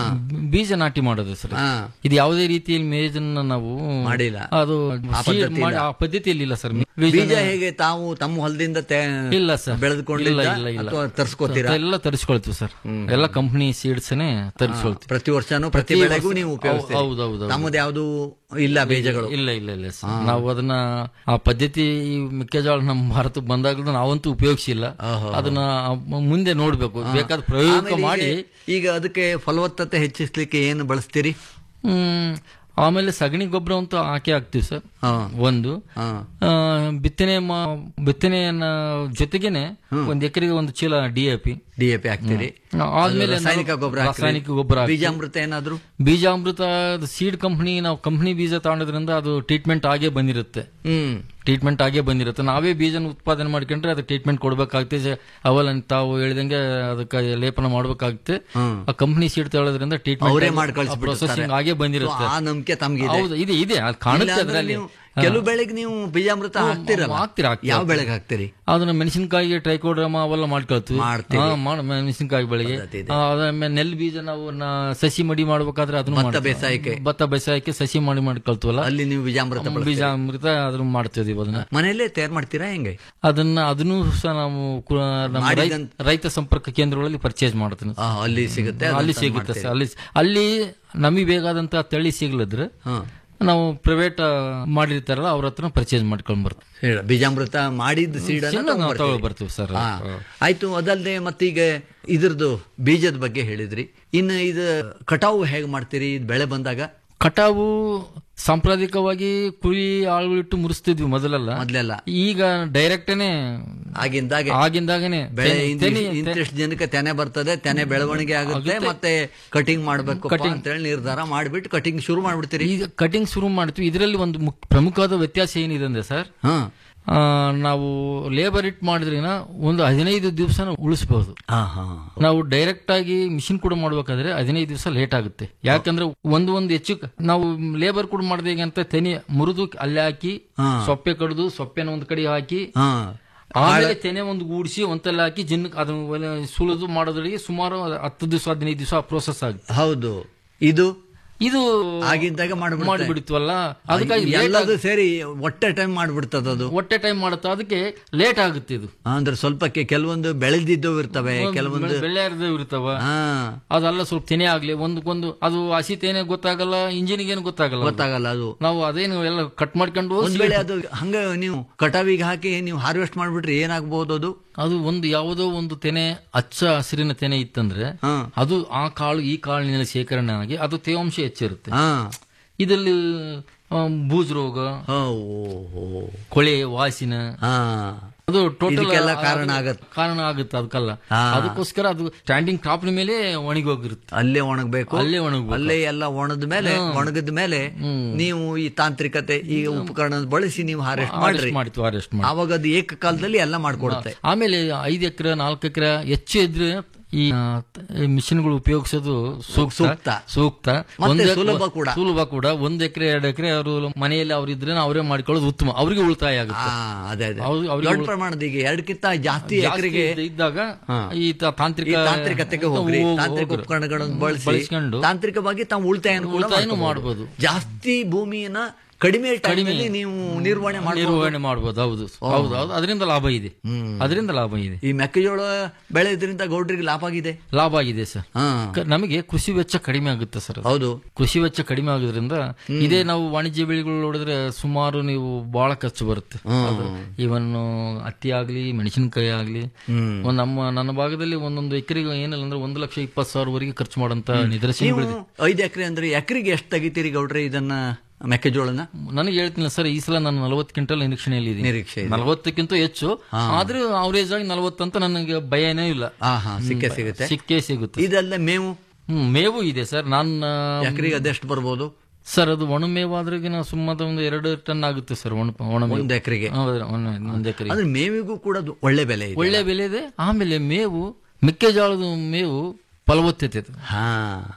ಬೀಜ ನಾಟಿ ಮಾಡೋದು ಸರ್ ಹಾ. ಇದು ಯಾವುದೇ ರೀತಿಯಲ್ಲಿ ಮೇಜನ್ನ ನಾವು ಮಾಡಿಲ್ಲ. ಅದು ಆ seed ಪದ್ಧತಿ ಮಾಡಿ- ಇಲ್ಲ. ಆ ಪದ್ಧತಿಯಲ್ಲಿ ಇಲ್ಲ ಸರ್ ಬೀಜ ಹೇಗೆ ತಾವು ತಮ್ಮ ಹೊಲದಿಂದ ಇಲ್ಲ ಸರ್ ಬೆಳೆದುಕೊಂಡಿಲ್ಲ ಇಲ್ಲ ಇಲ್ಲ ಇಲ್ಲ ಅಥವಾ ತರಿಸ್ಕೋತೀರಾ ಎಲ್ಲ ತರಿಸ್ಕೊಳ್ತೀವಿ ಸರ್ ಎಲ್ಲ ಕಂಪನಿ ಸೀಡ್ಸ್ನೇ ತರಿಸ್ಕೊಳ್ತೀವಿ ಪ್ರತಿ ವರ್ಷನೂ ಪ್ರತಿ ಪ್ರತಿ ಬೆಳೆಗೂ ವರ್ಷ- ನೀವು ಹೌದು, ಉಪಯೋಗಿಸ್ತೀರಿ ಹೌದು, ಹೌದು, ಹೌದು. ತಮ್ಮದು ಯಾವುದು ಇಲ್ಲ ಬೀಜಗಳು ಇಲ್ಲ ಇಲ್ಲ ಇಲ್ಲ ಸರ್ ನಾವು ಅದನ್ನ ಆ ಪದ್ಧತಿ ಈ ಮೆಕ್ಕೆಜೋಳ ನಮ್ಮ ಭಾರತಕ್ಕೆ ಬಂದಾಗಲೂ ನಾವಂತೂ ಉಪಯೋಗಿಸಿಲ್ಲ ಅದನ್ನ ಮುಂದೆ ನೋಡ್ಬೇಕು ಬೇಕಾದ ಪ್ರಯೋಗ ಆಮೇಲೆ ಮಾಡಿ ಈಗ- ಈಗ ಅದಕ್ಕೆ ಫಲವತ್ತತೆ ಹೆಚ್ಚಿಸ್ಲಿಕ್ಕೆ ಏನು ಬಳಸ್ತೀರಿ ಹ್ಮ್ ಆಮೇಲೆ ಸಗಣಿ ಗೊಬ್ಬರ ಅಂತೂ ಹಾಕಿ ಹಾಕ್ತಿವಿ ಸರ್ ಒಂದು ಆ, ಬಿತ್ತನೆ ಮಾ- ಬಿತ್ತನೆಯನ್ನ ಜೊತೆಗೇನೆ ಒಂದ್ ಎಕರೆಗೆ ಒಂದು ಚೀಲ D A P D A P ಹಾಕ್ತೀರಿ ಆದ್ಮೇಲೆ ಅದು ರಾಸಾಯನಿಕ ನಾವು ಗೊಬ್ಬರ ಹಾಕ್ತೀರಿ? ರಾಸಾಯನಿಕ ಗೊಬ್ಬರ ಹಾಕ್ತೀವಿ. ಬೀಜಾಮೃತ ಏನಾದ್ರು ಬೀಜಾಮೃತ ಸೀಡ್ ಕಂಪನಿ ನಾವು ಕಂಪನಿ ಬೀಜ ತಗೊಂಡೋದ್ರಿಂದ ಅದು ಟ್ರೀಟ್ಮೆಂಟ್ ಆಗೇ ಬಂದಿರುತ್ತೆ ಹ್ಮ್ ಟ್ರೀಟ್ಮೆಂಟ್ ಆಗೇ ಬಂದಿರುತ್ತೆ ನಾವೇ ಬೀಜನ ಉತ್ಪಾದನೆ ಮಾಡ್ಕೊಂಡ್ರೆ ಅದು ಟ್ರೀಟ್ಮೆಂಟ್ ಕೊಡ್ಬೇಕಾಗ್ತದೆ ಅವಲ್ಲ ತಾವು ಹೇಳಿದಂಗೆ ಅದಕ್ಕೆ ಲೇಪನ ಮಾಡ್ಬೇಕಾಗುತ್ತೆ ಆ ಕಂಪನಿ ಸೀಡ್ ತಗೊಳ್ಳೋದ್ರಿಂದ ಅವರೇ ಟ್ರೀಟ್ಮೆಂಟ್ ಮಾಡಿ ಪ್ರೊಸೆಸಿಂಗ್ ಆಗೇ ಬಂದಿರುತ್ತೆ ಆ ನಂಬಿಕೆ ತಮ್ಗಿದೆ ಹೌದು ಇದೆ ಇದೆ ಅದು ಕಾಣುತ್ತೆ ಇಲ್ಲಾಂದ್ರೆ ಅದರಲ್ಲಿ ನೀವು ಕೆಲವು ಬೆಳೆಗೆ ನೀವು ಬೀಜಾಮೃತ ಹಾಕ್ತಿರಲ್ಲ ಹಾಕ್ತೀರಾ ಹಾಕ್ತೀರಾ. ಯಾವ ಬೆಳೆಗೆ ಹಾಕ್ತೀರಿ ಅದನ್ನ ಮೆಣಸಿನಕಾಯಿಗೆ ಟ್ರೈಕೋಡ್ರಮ ಅವೆಲ್ಲ ಮಾಡ್ಕೊಳ್ತೀವಿ ಮಾಡ್ತೀರಿ. ಹಾ, ಮಾಡ್- ಮೆಣಸಿನಕಾಯಿ ಬೆಳೆಗೆ ಪದ್ಧತಿ ಇದೆ. ಆ, ಅದಾದ್ಮೇಲೆ ನೆಲ್ ಬೀಜ ನಾವು ನ- ಸಸಿ ಮಡಿ ಮಾಡ್ಬೇಕಾದ್ರೆ ಅದನ್ನು ಭತ್ತ ಮಾಡ್ತೀವಿ. ಬೇಸಾಯಕ್ಕೆ. ಭತ್ತ ಬೇಸಾಯಕ್ಕೆ ಸಸಿ ಮಾಡಿ ಮಾಡ್ಕೊಳ್ತೀವಲ್ಲ ಅಲ್ಲಿ ನೀವು ಬೀಜಾಮೃತ ಬಳಸ್ತೀರಿ. ಬೀಜಾಮೃತ ಅದನ್ನ ಮಾಡ್ತಿದೀವಿ ಅದನ್ನ ಮನೆಯಲ್ಲೇ ತಯಾರು ಮಾಡ್ತೀರಾ ಹೆಂಗೆ ಅದನ್ನ ಅದನ್ನು ಸಹ ನಾವು ಕು- ನಮ್ಮ ರೈ- ಮಾಡಿದಂತ- ರೈತ ಸಂಪರ್ಕ ಕೇಂದ್ರಗಳಲ್ಲಿ ಪರ್ಚೇಸ್ ಮಾಡ್ತೀನಿ ಆ, ಅಲ್ಲಿ ಸಿಗುತ್ತೆ ಅಲ್ಲಿ ಅದನ್ನ ಸಿಗುತ್ತೆ ಮಾಡ್ತೀರಿ. ಸರ್ ಅಲ್ಲಿ ಅಲ್ಲಿ ನಮಗೆ ಬೇಕಾದಂತ ತಳಿ ಸಿಗ್ಲಿದ್ರೆ ನಾವು ಪ್ರೈವೇಟ್ ಮಾಡಿರ್ತಾರಲ್ಲ ಅವ್ರ ಹತ್ರ ಪರ್ಚೇಸ್ ಮಾಡ್ಕೊಂಡ್ ಬರ್ತೀವಿ ಹೇಳ, ಬೀಜಾಮೃತ ಮಾಡಿದ ಸೀಡನ್ನ ಸೀಡನ್ನ ನಾವು ತಗೊಂಡ್ಬರ್ತೀರಿ. ತಗೊಂಡ್ ಬರ್ತೀವಿ ಸರ್. ಹಾ. ಆಯ್ತು ಅದಲ್ಲದೆ ಮತ್ತೀಗ ಇದ್ರದ್ದು ಬೀಜದ ಬಗ್ಗೆ ಹೇಳಿದ್ರಿ ಇನ್ನು ಇದು ಕಟಾವು ಹೇಗೆ ಮಾಡ್ತೀರಿ ಇದ್ ಬೆಳೆ ಬಂದಾಗ ಕಟಾವು ಸಾಂಪ್ರದಾಯಿಕವಾಗಿ ಕುರಿ ಆಳುಗಳಿಟ್ಟು ಮುರಿಸ್ತಿದ್ವಿ ಮೊದಲೆಲ್ಲ ಮೊದಲೆಲ್ಲ ಈಗ ಡೈರೆಕ್ಟನೇ ಆಗಿಂದಾಗೆ ಆಗಿಂದಾಗನೆ ಬೆಳೆ ತೆನೆ- ಇಂತಿಷ್ಟ್- ತೆನೆ- ಇಂತಿಷ್ಟು ಜನಕ್ಕೆ ತೆನೆ ಬರ್ತದೆ ತೆನೆ ಬೆಳವಣಿಗೆ ಆಗುತ್ತೆ ಆಗುತ್ತೆ. ಮತ್ತೆ ಕಟಿಂಗ್ ಮಾಡ್ಬೇಕು Cutting. ಅಂತೇಳಿ ನಿರ್ಧಾರ ಮಾಡ್ಬಿಟ್ಟು ಕಟಿಂಗ್ ಶುರು ಮಾಡ್ಬಿಡ್ತೀರಿ ಈಗ ಕಟಿಂಗ್ ಶುರು ಮಾಡ್ತೀವಿ ಇದರಲ್ಲಿ ಒಂದು ಮುಖ್ಯ- ಪ್ರಮುಖವಾದ ವ್ಯತ್ಯಾಸ ಏನಿದೆ ಅಂದ್ರೆ ಸರ್ ಹಾ ಆ, ನಾವು ಲೇಬರ್ ಇಟ್ ಮಾಡಿದ್ರಿನ ಒಂದು ಹದಿನೈದು ದಿವಸನ ಉಳಿಸಬಹುದು ಹಾ ಹಾ ನಾವು ಡೈರೆಕ್ಟ್ ಆಗಿ ಮಿಷಿನ್ ಕೂಡ ಮಾಡ್ಬೇಕಾದ್ರೆ ಹದಿನೈದು ದಿವಸ ಲೇಟ್ ಆಗುತ್ತೆ ಯಾಕಂದ್ರೆ ಒಂದು ಒಂದು ಹೆಚ್ಚು ನಾವು ಲೇಬರ್ ಕೂಡ ಮಾಡಿದಾಗ ಅಂತ ತೆನೆ ಮುರಿದು ಅಲ್ಲೇ ಹಾಕಿ ಹಾ. ಸೊಪ್ಪೆ ಕಡ್ದು ಸೊಪ್ಪೆನ ಒಂದ್ ಕಡೆ ಹಾಕಿ ಹಾ ಆಮೇಲೆ ತೆನೆ ಒಂದು ಗೂಡಿಸಿ ಒಂತೆಲ್ಲ ಹಾಕಿ ಜಿನ್ನಕ್ಕೆ ಅದನ್ನ ಸುಲಿದು ಮಾಡೋದ್ರಿಗೆ ಸುಮಾರು ಹತ್ತು ದಿವಸ ಹದಿನೈದು ದಿವಸ ಪ್ರೋಸೆಸ್ ಆಗುತ್ತೆ ಹೌದು ಇದು ಇದು ಆಗಿದ್ದಾಗ ಮಾಡ್ಬಿಡುತ್ತೆ. ಮಾಡಿಬಿಡ್ತೀವಲ್ಲ ಅದಕ್ಕಾಗಿ late ಎಲ್ಲದು ಆಗುತ್ತೆ. ಸೇರಿ ಒಟ್ಟೆ ಟೈಮ್ ಮಾಡ್ಬಿಡ್ತದ ಅದು ಹೊಟ್ಟೆ ಟೈಮ್ ಮಾಡುತ್ತೆ ಅದಕ್ಕೆ ಲೇಟ್ ಆಗುತ್ತೆ ಇದು ಅಂದ್ರೆ ಸ್ವಲ್ಪ ಕೆ- ಕೆಲವೊಂದು ಬೆಳೆದಿದ್ದವು ಇರ್ತವೆ ಕೆಲವೊಂದು ಬೆಳೆ ಇರ್ತಾವ ಹಾ ಅದೆಲ್ಲ ಸ್ವಲ್ಪ ತೆನೆ ಆಗ್ಲಿ ಒಂದಕ್ಕೊಂದು ಅದು ಹಸಿ ತೆನೆ ಗೊತ್ತಾಗಲ್ಲ ಇಂಜಿನಿಗೆ ಏನು ಗೊತ್ತಾಗಲ್ಲ ಅದು. ಗೊತ್ತಾಗಲ್ಲ ಅದು ನಾವು ಅದೇನು ಎಲ್ಲ ಕಟ್ ಮಾಡ್ಕೊಂಡು ಒಂದ್ ವೇಳೆ ಅದು ಹಂಗ ನೀವು ಕಟಾವಿಗೆ ಹಾಕಿ ನೀವು ಹಾರ್ವೆಸ್ಟ್ ಮಾಡ್ಬಿಟ್ರೆ ಏನಾಗ್ಬೋದು ಅದು ಅದು ಒಂದು ಯಾವುದೋ ಒಂದು ತೆನೆ ಅಚ್ಚ ಹಸಿರಿನ ತೆನೆ ಇತ್ತಂದ್ರೆ ಹಾ. ಅದು ಆ ಕಾಳು ಈ ಕಾಳಿನಲ್ಲಿ ಶೇಖರಣೆ ಆಗಿ ಅದು ತೇವಾಂಶ ಹೆಚ್ಚಿರುತ್ತೆ ಹಾ ಇದರಲ್ಲಿ ಆ, ಬೂಜ್ ರೋಗ ಓ, ಓ, ಓ. ಕೊಳೆ ವಾಸಿನ ಹಾ ಅದು ಟೋಟಲ್ ಇದಕ್ಕೆಲ್ಲ ಕಾರಣ ಆಗತ್ತೆ. ಕಾರಣ ಆಗುತ್ತೆ ಅದಕ್ಕೆಲ್ಲ ಹಾ. ಅದಕ್ಕೋಸ್ಕರ ಅದು ಸ್ಟ್ಯಾಂಡಿಂಗ್ ಟಾಪ್ ಮೇಲೆ ಒಣಗಿ ಹೋಗಿರುತ್ತೆ ಅಲ್ಲೇ ಒಣಗಬೇಕು ಅಲ್ಲೇ ಒಣಗ್ಬೇಕು. ಅಲ್ಲೇ ಎಲ್ಲ ಒಣದ ಮೇಲೆ ಒಣಗದ ಮೇಲೆ ನೀವು ಈ ತಾಂತ್ರಿಕತೆ ಈ ಉಪಕರಣ ಬಳಸಿ ನೀವು ಹಾರೆಸ್ಟ್ ಮಾಡ್ರಿ ಮಾಡ್ತೀವಿ ಅರೆಸ್ಟ್ ಮಾಡಿ ಆವಾಗ ಅದು ಏಕಕಾಲದಲ್ಲಿ ಎಲ್ಲ ಮಾಡ್ಕೊಡುತ್ತೆ ಆಮೇಲೆ ಐದು ಎಕರೆ ನಾಲ್ಕು ಎಕರೆ ಹೆಚ್ಚು ಇದ್ರೆ ಈ ಆ, ಈ ಮಿಷಿನ್ಗಳು ಉಪಯೋಗಿಸೋದು ಸೂಕ್ತ ಸೂಕ್ತ. ಸೂಕ್ತ ಮತ್ತೆ ಒಂದ್ ಎಕ್- ಸುಲಭ ಕೂಡ. ಸುಲಭ ಕೂಡ ಒಂದ್ ಎಕರೆ ಎರಡು ಎಕರೆ ಅವರು ಮನೆಯಲ್ಲಿ ಅವ್ರು ಇದ್ರೆ ಅವರೇ ಮಾಡ್ಕೊಳ್ಳೋದು ಉತ್ತಮ ಅವರಿಗೆ ಉಳಿತಾಯ ಆ, ಆಗುತ್ತೆ ಅದೇ ಅದೇ ಅವ್ರು- ಅವ್ರಿಗೆ ದೊಡ್ಡ ಉಳ್- ಪ್ರಮಾಣದ ಈಗ ಎರಡಕ್ಕಿಂತ ಜಾಸ್ತಿ ಜಾಸ್ತಿ ಎಕರೆಗೆ ಇದ್ದ- ಇದ್ದಾಗ ಹಾ. ಈ ತ- ತಾಂತ್ರಿಕ ಈ ತಾಂತ್ರಿಕತೆಗೆ ಹೋಗ್ರಿ ಹೋಗ್- ತಾಂತ್ರಿಕ ಹೋಗ್ರಿ. ಉಪಕರಣಗಳನ್ನು ಬಳಸಿ ಬಳಸ್ಕೊಂಡು ತಾಂತ್ರಿಕವಾಗಿ ತಾವು ಉಳಿತಾಯ ಕೂಡ ಉಳಿತಾಯನೂ ಮಾಡ್ಕೊಬೋದು. ಮಾಡ್ಬೋದು. ಜಾಸ್ತಿ ಭೂಮಿಯನ್ನ ಕಡಿಮೆ ಟೈಮಲ್ಲಿ ನೀವು ನಿರ್ವಹಣೆ ಮಾಡಬಹುದು ನಿರ್ವಹಣೆ ಮಾಡಬಹುದು ಹೌದು ಹೌದು ಹೌದು ಅದರಿಂದ ಲಾಭ ಇದೆ ಅದರಿಂದ ಲಾಭ ಇದೆ ಈ ಮೆಕ್ಕೆಜೋಳ ಬೆಳೆಯೋದ್ರಿಂದ ಗೌಡ್ರಿಗೆ ಲಾಭ ಆಗಿದೆ ಲಾಭ ಆಗಿದೆ ಸರ್ ಹಾ ಕ- ನಮಗೆ ಕೃಷಿ ವೆಚ್ಚ ಕಡಿಮೆ ಆಗುತ್ತೆ ಸರ್ ಅದು. ಹೌದು ಕೃಷಿ ವೆಚ್ಚ ಕಡಿಮೆ ಆಗೋದ್ರಿಂದ ಇದೇ ನಾವು ವಾಣಿಜ್ಯ ಬೆಳೆಗಳು ನೋಡಿದ್ರೆ ಸುಮಾರು ನೀವು ಬಹಳ ಖರ್ಚು ಬರುತ್ತೆ ಇವನ್ ಹತ್ತಿ ಆಗ್ಲಿ ಮೆಣಸಿನಕಾಯಿ ಆಗ್ಲಿ ಒಂದ್ ನಮ್ಮ ನನ್ನ ಭಾಗದಲ್ಲಿ ಒಂದೊಂದು ಎಕರೆಗೆ ಏನಿಲ್ಲ ಅಂದ್ರೆ ಒಂದು ಲಕ್ಷ ಇಪ್ಪತ್ತು ಸಾವಿರವರೆಗೆ ಖರ್ಚು ಮಾಡೋಂತ ನೀವು ನಿದರ್ಶನಗಳಿದೆ ಐದು ಎಕರೆ ಅಂದ್ರೆ ಎಕರೆಗೆ ಎಷ್ಟು ತೆಗಿತೀರಿ ಗೌಡ್ರೆ ಇದನ್ನ ಮೆಕ್ಕೆಜೋಳನ ನನಗೆ ಹೇಳ್ತೀನಿ ಸರ್ ಈ ಸಲ ನಾನು ನಲವತ್ತು ಕ್ವಿಂಟಲ್ ನಿರೀಕ್ಷಣೆಯಲ್ಲಿ ನಿರೀಕ್ಷೆ ಇದೆ. ನಲವತ್ತಕ್ಕಿಂತ ಹೆಚ್ಚು ಆದ್ರೂ ಅವರೇಜ್ ಆಗಿ ನಲವತ್ತು ಅಂತ ನನಗೆ ಭಯನೇ ಇಲ್ಲ ಹಾ ಹಾ ಸಿಕ್ಕೇ ಸಿಗುತ್ತೆ ಸಿಕ್ಕೇ ಸಿಗುತ್ತೆ ಇದೆಲ್ಲ ಮೇವು ಹ್ಮ್, ಮೇವು ಇದೆ ಸರ್ ನಾನು ಎಕರೆಗೆ ಅದೆಷ್ಟು ಬರ್ಬೋದು ಸರ್ ಅದು ಒಣ ಮೇವು ಆದ್ರೆಗಿನ ಸುಮ್ಮದ ಒಂದು ಎರಡು ಟನ್ ಆಗುತ್ತೆ ಸರ್ ಒಣ ಒಣ ಮೇವು. ಒಂದು ಎಕರೆಗೆ ಹೌದು, ಒಣ- ಒಂದು ಎಕರೆ ಅಂದ್ರೆ ಮೇವಿಗೂ ಕೂಡ ಅದು ಒಳ್ಳೆ ಬೆಲೆ ಇದೆ ಒಳ್ಳೆ ಬೆಲೆ ಇದೆ ಆಮೇಲೆ ಮೇವು ಮೆಕ್ಕೆಜೋಳದ ಮೇವು ಫಲವತ್ತತೆ ಇದೆ. ಹಾ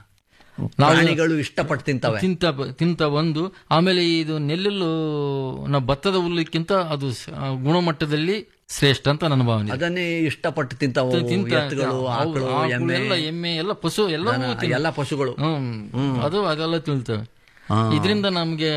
ನಾವು ಪ್ರಾಣಿಗಳು ಇಷ್ಟಪಟ್ಟು ತಿಂತವೆ ತಿಂತ ತಿಂತ ಒಂದು ಆಮೇಲೆ ಇದು ನೆಲ್ಲಲ್ಲು ನಾವು ಭತ್ತದ ಹುಲ್ಲಕ್ಕಿಂತ ಅದು ಸ- ಆ, ಗುಣಮಟ್ಟದಲ್ಲಿ ಶ್ರೇಷ್ಠ ಅಂತ ನನ್ನ ಭಾವನೆ ಅದನ್ನೇ ಇಷ್ಟಪಟ್ಟು ತಿಂತಾವು ತಿಂತ- ಎತ್ತುಗಳು ಹೌದು, ಆಕಳು ಆಕಳು ಎಮ್ಮೆ ಎಲ್ಲ ಎಮ್ಮೆ ಎಲ್ಲ ಪಶು ಎಲ್ಲವೂ ದನ, ತಿನ್ನ- ಎಲ್ಲ ಪಶುಗಳು ಹ್ಮ್ ಅದು ಅದೆಲ್ಲ ತಿಳ್ತೇವೆ ಹಾ. ಇದರಿಂದ ನಮ್ಗೆ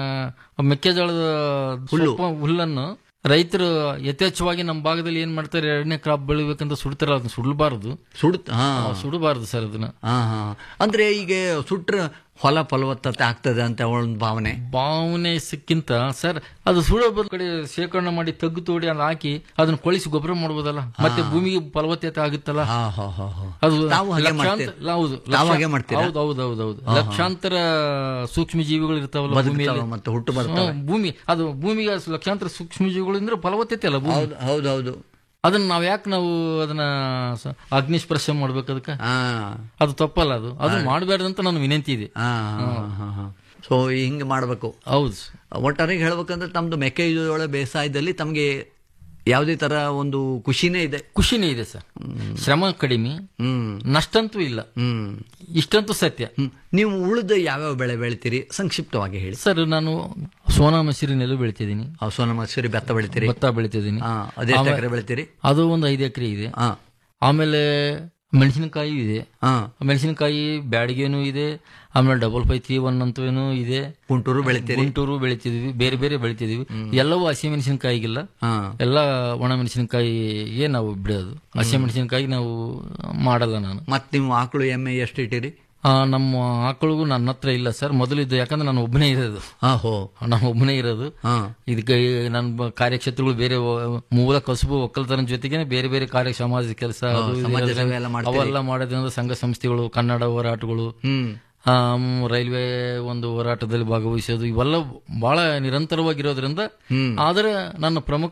ಮೆಕ್ಕೆಜೋಳದ ಸ್ವಲ್ಪ ಹುಲ್ಲನ್ನು ರೈತರು ಯಥೇಚ್ಛವಾಗಿ ನಮ್ಮ ಭಾಗದಲ್ಲಿ ಏನ್ ಮಾಡ್ತಾರೆ ಎರಡನೇ ಕ್ರಾಪ್ ಬೆಳಿಬೇಕಂತ ಸುಡ್ತಾರೆ ಅದನ್ನ ಸುಡಬಾರದು ಸುಡ್ ಹಾ ಸುಡಬಾರದು ಸರ್ ಅದನ್ನ ಹಾ ಹಾ ಅಂದ್ರೆ ಈಗ ಸುಟ್ರ ಹೊಲ ಫಲವತ್ತತೆ ಆಗ್ತದೆ ಅಂತ ಒಂದು ಭಾವನೆ ಭಾವನೆ ಸಿಕ್ಕಿಂತ ಸರ್ ಅದು ಸುಡೋ ಬದ್ ಕಡೆ ಶೇಖರಣೆ ಮಾಡಿ ತಗ್ಗು ತೋಡಿ ಅಲ್ಲಿ ಹಾಕಿ ಅದನ್ನ ಕೊಳಿಸಿ ಗೊಬ್ಬರ ಮಾಡ್ಬೋದಲ್ಲ ಮತ್ತೆ ಭೂಮಿಗೆ ಫಲವತ್ತತೆ ಆಗುತ್ತಲ್ಲ ಹಾ ಹಾ ಹಾ ಹಾ ಅದು ತಾವು ಹಾಗೆ ಲಕ್ಷಾಂತರ- ಮಾಡ್ತೀರಾ? ಹೌದು ತಾವು ಲಕ್ಷ- ಹಾಗೆ ಮಾಡ್ತೀರಾ? ಹೌದು ಹೌದು ಹೌದು ಹೌದು ಲಕ್ಷಾಂತರ ಸೂಕ್ಷ್ಮ ಜೀವಿಗಳು ಇರ್ತಾವಲ್ಲ ಬದುಕ್ತಾವ ಭೂಮಿಯಲ್ಲಿ ಮತ್ತೆ ಹುಟ್ಟು ಬರ್ತಾವೆ. ಹ್ಮ್, ಭೂಮಿ ಅದು ಭೂಮಿಗೆ ಅಷ್ಟು ಲಕ್ಷಾಂತರ ಸೂಕ್ಷ್ಮ ಜೀವಿಗಳು ಅಂದ್ರೆ ಫಲವತ್ತತೆ ಅಲ್ಲ ಭೂಮಿ ಹೌದು ಹೌದು ಹೌದು ಅದನ್ನ ನಾವ್ ಯಾಕೆ ನಾವು ಅದನ್ನ ಸ- ಅಗ್ನಿಸ್ಪರ್ಶ ಮಾಡ್ಬೇಕು ಅದಕ್ಕೆ ಹಾ ಅದು ತಪ್ಪಲ್ಲ ಅದು ಅದು ಮಾಡಬಾರ್ದಂತ ನನ್ನ ವಿನಂತಿ ಇದೆ ಹಾ ಹಾ ಹಾ ಸೊ ಹಿಂಗೆ ಮಾಡಬೇಕು ಹೌದು ಒಟ್ಟಾರೆ ಹೇಳ್ಬೇಕಂದ್ರೆ ತಮ್ದು ಮೆಕ್ಕೆಜೋಳ ಬೇಸಾಯದಲ್ಲಿ ತಮಗೆ ಯಾವುದೇ ತರ ಒಂದು ಖುಷಿನೇ ಇದೆ ಖುಷಿನೇ ಇದೆ ಸರ್ ಶ್ರಮ ಕಡಿಮೆ ಹ್ಮ್ ನಷ್ಟಂತೂ ಇಲ್ಲ ಹ್ಮ್ ಇಷ್ಟಂತೂ ಸತ್ಯ ಹ್ಮ್. ನೀವು ಉಳಿದ ಯಾವ್ಯಾವ ಬೆಳೆ ಬೆಳಿತೀರಿ ಸಂಕ್ಷಿಪ್ತವಾಗಿ ಹೇಳಿ ಸರ್ ನಾನು ಸೋನಾ ಮಸೂರಿ ನೆಲ್ಲು ಬೆಳಿತಿದ್ದೀನಿ ಆ, ಸೋನಾ ಮಸೂರಿ ಭತ್ತ ಬೆಳಿತೀರಿ ಭತ್ತ ಬೆಳಿತಿದ್ದೀನಿ ಹಾ ಅದೆಷ್ಟು ಆಮೇಲೆ- ಎಕರೆ ಬೆಳಿತೀರಿ ಅದು ಒಂದು ಐದು ಎಕರೆ ಇದೆ ಹಾ ಆಮೇಲೆ ಮೆಣಸಿನಕಾಯಿ ಇದೆ ಹಾ ಮೆಣಸಿನಕಾಯಿ ಬ್ಯಾಡಿಗೆನೂ ಇದೆ ಆಮೇಲೆ ಡಬಲ್ ಫೈವ್ ತ್ರೀ ಒನ್ ಅಂತವೇನು ಇದೆ ಗುಂಟೂರು ಬೆಳಿತೀರಿ ಗುಂಟೂರು ಬೆಳಿತಿದ್ವಿ ಬೇರೆ ಬೇರೆ ಬೆಳಿತಿದ್ವಿ ಎಲ್ಲವೂ ಹಸಿ ಮೆಣಸಿನಕಾಯಿಗಿಲ್ಲ ಹಾ ಎಲ್ಲ ಒಣ ಮೆಣಸಿನಕಾಯಿಗೆ ನಾವು ಬಿಡೋದು ಹಸಿ ಮೆಣಸಿನಕಾಯಿ ನಾವು ಮಾಡಲ್ಲ ನಾನು ಮತ್ ನೀವು ಆಕಳು ಎಮ್ಮೆ ಎಷ್ಟು ಇಟ್ಟಿರಿ ಆ, ನಮ್ಮ ಆಕಳಿಗೂ ನನ್ನ ಹತ್ರ ಇಲ್ಲ ಸರ್ ಮೊದಲಿದ್ದು ಯಾಕಂದ್ರೆ ನಾನು ಒಬ್ಬನೇ ಇರೋದು ಹಾ ಹೋ ನಾನು ಒಬ್ಬನೇ ಇರೋದು ಹಾ ಇದಕ್ಕೆ ನನ್ನ ಬ- ಕಾರ್ಯಕ್ಷೇತ್ರಗಳು ಬೇರೆ ವ- ಮೂಲ ಕಸುಬು ಒಕ್ಕಲ್ತನ ಜೊತೆಗೆ ಬೇರೆ ಬೇರೆ ಕಾರ್ಯ ಸಮಾಜ ಕೆಲಸ ಅದು ಇದು ಸಮಾಜ ಇರೋದ್ರಿಂದ ಸೇವೆ ಎಲ್ಲ ಮಾಡ್ತೀರಿ. ಅವೆಲ್ಲ ಮಾಡೋದ್ರಿಂದ ಸಂಘ ಸಂಸ್ಥೆಗಳು ಕನ್ನಡ ಹೋರಾಟಗಳು ಹ್ಮ್ ಆಮ್, ರೈಲ್ವೆ ಒಂದು ಹೋರಾಟದಲ್ಲಿ ಭಾಗವಹಿಸೋದು ಇವೆಲ್ಲ ಬಹಳ ನಿರಂತರವಾಗಿರೋದ್ರಿಂದ ಹ್ಮ್. ಆದರೆ ನನ್ನ ಪ್ರಮುಖ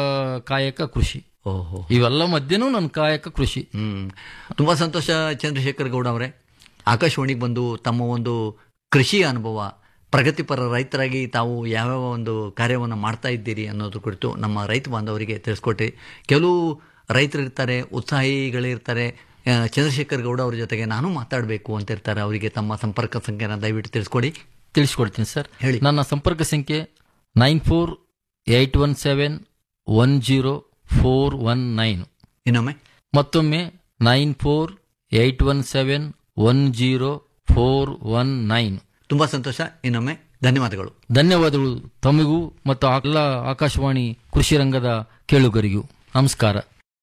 ಕಾಯಕ ಕೃಷಿ ಓಹೋ ಇವೆಲ್ಲ ಮಧ್ಯನೂ ನನ್ನ ಕಾಯಕ ಕೃಷಿ ಹ್ಮ್ ತುಂಬಾ ಸಂತೋಷ ಚಂದ್ರಶೇಖರ್ ಗೌಡ ಅವರೇ ಆಕಾಶವಾಣಿಗೆ ಬಂದು ತಮ್ಮ ಒಂದು ಕೃಷಿ ಅನುಭವ ಪ್ರಗತಿಪರ ರೈತರಾಗಿ ತಾವು ಯಾವ್ಯಾವ ಒಂದು ಕಾರ್ಯವನ್ನು ಮಾಡ್ತಾ ಇದ್ದೀರಿ ಅನ್ನೋದ್ರ ಕುರಿತು ನಮ್ಮ ರೈತ ಬಾಂಧವರಿಗೆ ತಿಳಿಸ್ಕೊಟ್ರಿ ಕೆಲವು ರೈತರಿರ್ತಾರೆ ಉತ್ಸಾಹಿಗಳಿರ್ತಾರೆ ಆ, ಚಂದ್ರಶೇಖರ್ ಗೌಡ ಅವ್ರ ಜೊತೆಗೆ ನಾನು ಮಾತಾಡಬೇಕು ಅಂತ ಇರ್ತಾರೆ ಅವರಿಗೆ ತಮ್ಮ ಸಂಪರ್ಕ ಸಂಖ್ಯೆನ ದಯವಿಟ್ಟು ತಿಳಿಸ್ಕೊಡಿ ತಿಳಿಸ್ಕೊಡ್ತೀನಿ ಸರ್ ಹೇಳಿ. ನನ್ನ ಸಂಪರ್ಕ ಸಂಖ್ಯೆ nine four eight one seven one zero four one nine ಇನ್ನೊಮ್ಮೆ ಮತ್ತೊಮ್ಮೆ nine four eight one seven one zero four one nine ತುಂಬಾ ಸಂತೋಷ ಇನ್ನೊಮ್ಮೆ ಧನ್ಯವಾದಗಳು ಧನ್ಯವಾದಗಳು ತಮಗೂ ಮತ್ತು ಎಲ್ಲ ಆಕಾಶವಾಣಿ ಕೃಷಿ ರಂಗದ ಕೇಳುಗರಿಗೂ ನಮಸ್ಕಾರ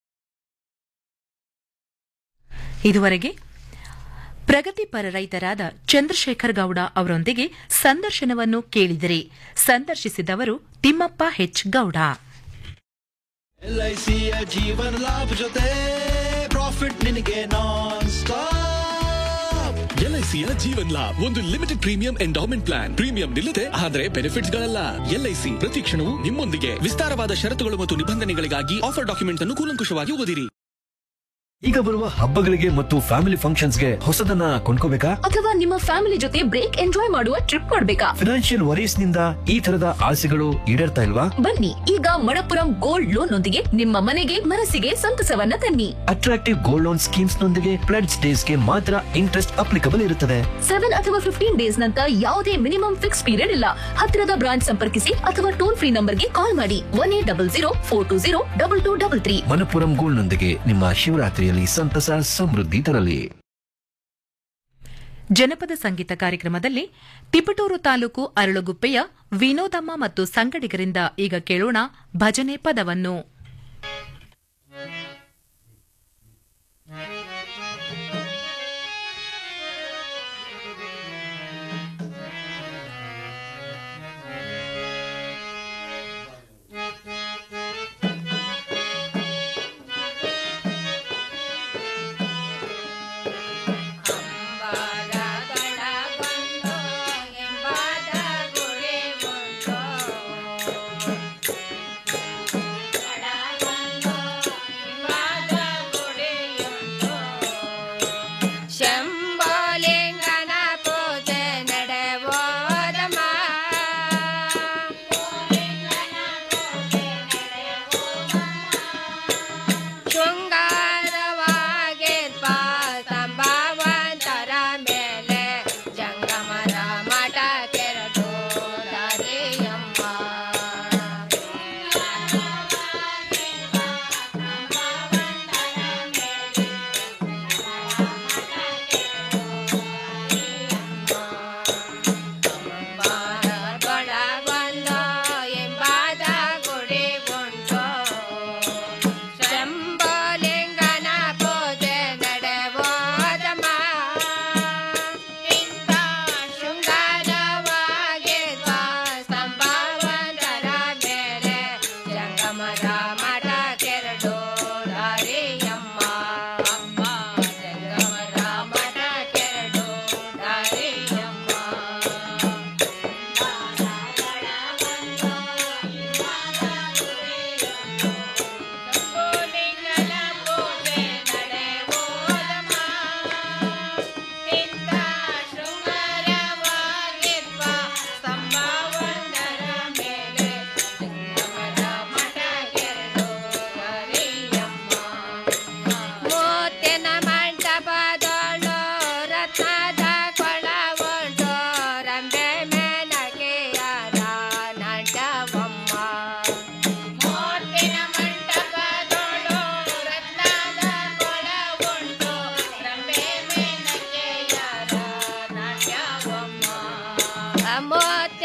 ಇದುವರೆಗೆ ಪ್ರಗತಿಪರ ರೈತರಾದ ಚಂದ್ರಶೇಖರ್ ಗೌಡ ಅವರೊಂದಿಗೆ ಸಂದರ್ಶನವನ್ನು ಕೇಳಿದಿರಿ ಸಂದರ್ಶಿಸಿದವರು ತಿಮ್ಮಪ್ಪ ಹೆಚ್ ಗೌಡ ಎಲ್ಐಸಿಯ ಜೀವನ ಲಾಭ ಜೊತೆ ಪ್ರಾಫಿಟ್ ನಿನಗೆ ನಾನ್ ಸ್ಟಾಪ್ ಎಲ್ಐಸಿಯ ಜೀವನ್ ಲಾಭ್ ಒಂದು limited premium endowment plan premium ನಿಲ್ಲದೆ ಆದರೆ ಬೆನಿಫಿಟ್ಸ್ ಗಳಲ್ಲ ಎಲ್ಐಸಿ ಪ್ರತಿ ಕ್ಷಣವೂ ನಿಮ್ಮೊಂದಿಗೆ ವಿಸ್ತಾರವಾದ ಷರತ್ತುಗಳು ಮತ್ತು ನಿಬಂಧನೆಗಳಿಗಾಗಿ ಆಫರ್ ಡಾಕ್ಯುಮೆಂಟ್ ಅನ್ನು ಕೂಲಂಕುಷವಾಗಿ ಓದಿರಿ ಈಗ ಬರುವ ಹಬ್ಬಗಳಿಗೆ ಮತ್ತು ಫ್ಯಾಮಿಲಿ ಫಂಕ್ಷನ್ಸ್ಗೆ ಹೊಸದನ್ನ ಕೊಂಡ್ಕೋಬೇಕಾ ಅಥವಾ ನಿಮ್ಮ ಫ್ಯಾಮಿಲಿ ಜೊತೆ ಬ್ರೇಕ್ ಎಂಜಾಯ್ ಮಾಡುವ ಟ್ರಿಪ್ ಮಾಡ್ಬೇಕಾ ಫಿನಾನ್ಷಿಯಲ್ ವರೀಸ್ ನಿಂದ ಈ ತರದ ಆಸೆಗಳು ಈಡೇರ್ತಾ ಇಲ್ವಾ ಬನ್ನಿ ಈಗ ಮಣಪುರಂ ಗೋಲ್ಡ್ ಲೋನ್ ನೊಂದಿಗೆ ನಿಮ್ಮ ಮನೆಗೆ ಮನಸ್ಸಿಗೆ ಸಂತಸವನ್ನ ತನ್ನಿ ಅಟ್ರಾಕ್ಟಿವ್ ಗೋಲ್ಡ್ ಲೋನ್ ಸ್ಕೀಮ್ಸ್ ನೊಂದಿಗೆ ಪ್ಲೆಡ್ಸ್ ಡೇಸ್ ಗೆ ಮಾತ್ರ ಇಂಟ್ರೆಸ್ಟ್ ಅಪ್ಲಿಕಬಲ್ ಇರುತ್ತದೆ ಸೆವೆನ್ ಅಥವಾ ಫಿಫ್ಟೀನ್ ಡೇಸ್ ನಂತ ಯಾವುದೇ ಮಿನಿಮಮ್ ಫಿಕ್ಸ್ ಪೀರಿಯಡ್ ಇಲ್ಲ ಹತ್ತಿರದ ಬ್ರಾಂಚ್ ಸಂಪರ್ಕಿಸಿ ಅಥವಾ ಟೋಲ್ ಫ್ರೀ ನಂಬರ್ಗೆ ಕಾಲ್ ಮಾಡಿ one eight double zero four two zero double two double three Manappuram gold ನೊಂದಿಗೆ ನಿಮ್ಮ ಶಿವರಾತ್ರಿಯಲ್ಲಿ ಸಂತಸ ಸಮೃದ್ಧಿ ತರಲಿ ಜನಪದ ಸಂಗೀತ ಕಾರ್ಯಕ್ರಮದಲ್ಲಿ ತಿಪಟೂರು ತಾಲೂಕು ಅರಳುಗುಪ್ಪೆಯ ವಿನೋದಮ್ಮ ಮತ್ತು ಸಂಗಡಿಗರಿಂದ ಈಗ ಕೇಳೋಣ ಭಜನೆ ಪದವನ್ನು ಗುಡಿ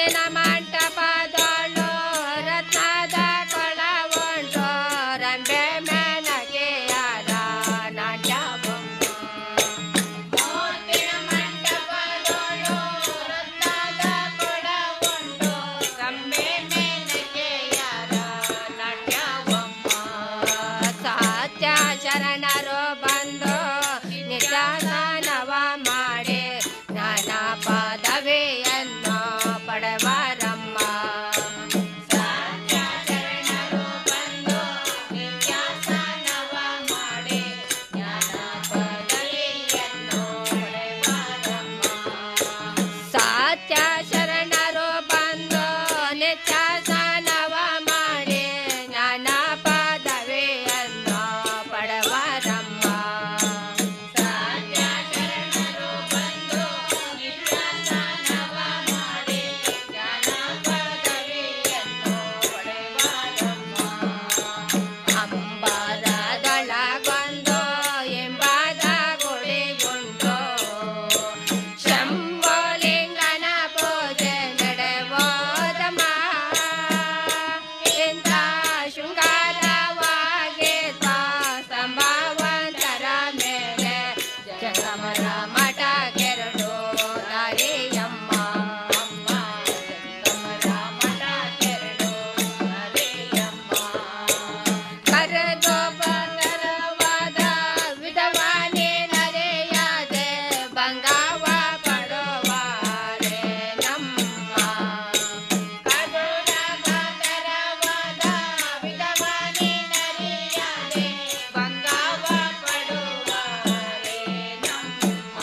ಮುತ್ತಿನ ಮಂಟಪದೊಳು ರತ್ನದ ಕೊಳವುಂಟು ರಂಬೆ ಮೆನಗೆಯರ ನಾಟ್ಯವಮ್ಮ ಮುತ್ತಿನ ಮಂಟಪದೊಳು ರತ್ನದ ಕೊಳವುಂಟು ರಂಬೆ ಮೆನಗೆಯರ ನಾಟ್ಯವಮ್ಮ ಸತ್ಯ ಶರಣರು ಬಂದು ನಿತ್ಯಾಸನವ ಮಾಡಿ ನಾನಾ ಪದವಿಯನ್ನು ಪಡೆವರಮ್ಮ ಸತ್ಯ ಶರಣರು ಬಂದು ನಿತ್ಯಾಸನವ ಮಾಡಿ ಜ್ಞಾನ ಪದವಿಯನ್ನು ಪಡೆವರಮ್ಮ ಸತ್ಯ ಶರಣರು ಬಂದು ನಿತ್ಯಾಸನವ ಮಾಡಿ ಜ್ಞಾನ ಪದವಿಯನ್ನು ಪಡೆವರಮ್ಮ ಸತ್ಯ ಶರಣರು ಬಂದು ನಿತ್ಯಾಸನವ ಮಾಡಿ ಜ್ಞಾನ ಪದವಿಯನ್ನು ಪಡೆವರಮ್ಮ ಅಂಬರದೊಳಗೊಂದು ಎಂಬಾದ ಗುಡಿಗುಂಟು ಶಂಭೋಲಿಂಗನ ಪೂಜೆ ನಡೆಬೋದಮ್ಮ ಇಂಥ ಶೃಂಗಾರವಾಗಿ ಸಂಭಾವಂತರ ಮೇಲೆ ಜಗಮರ ಮಠ ಕೆರಡು ದಾರಿಯಮ್ಮ ಅಮ್ಮ ಜಗಮರ ಮಠ ಕೆರಡು ದಾರಿಯಮ್ಮ ಕರೆದು ಬಂದರವಾದ ವಿಧವಾನಿ ನರೆಯಾದೆ ಬಂಗಾವ ಪಡುವಾರೆ ನಮ್ಮ ಕದುರ ಬಂದರವಾದ ವಿಧವಾನಿ ನರೆಯಾದೆ ಬಂಗಾವ ಪಡುವಾರೆ ನಮ್ಮ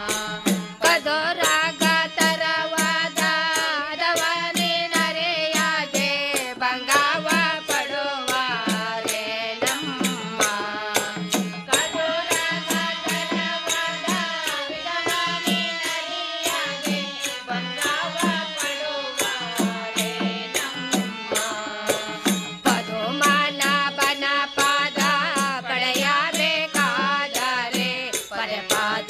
ಕದುರಾಗ ತರವಾದ ದವನಿ ನರೆಯಾದೆ ಬಂಗಾವ ಪಡುವಾರೆ ನಮ್ಮ ಕದುರಾಗ ತರವಾದ ವಿಧವಾನಿ ನರೆಯಾದೆ ಬಂಗಾವ ಪಡುವಾರೆ ನಮ್ಮ ಪದುಮಾನ ಬನ ಪಾದ ಪಡೆಯಬೇಕಾದರೆ ಪರಪಾದ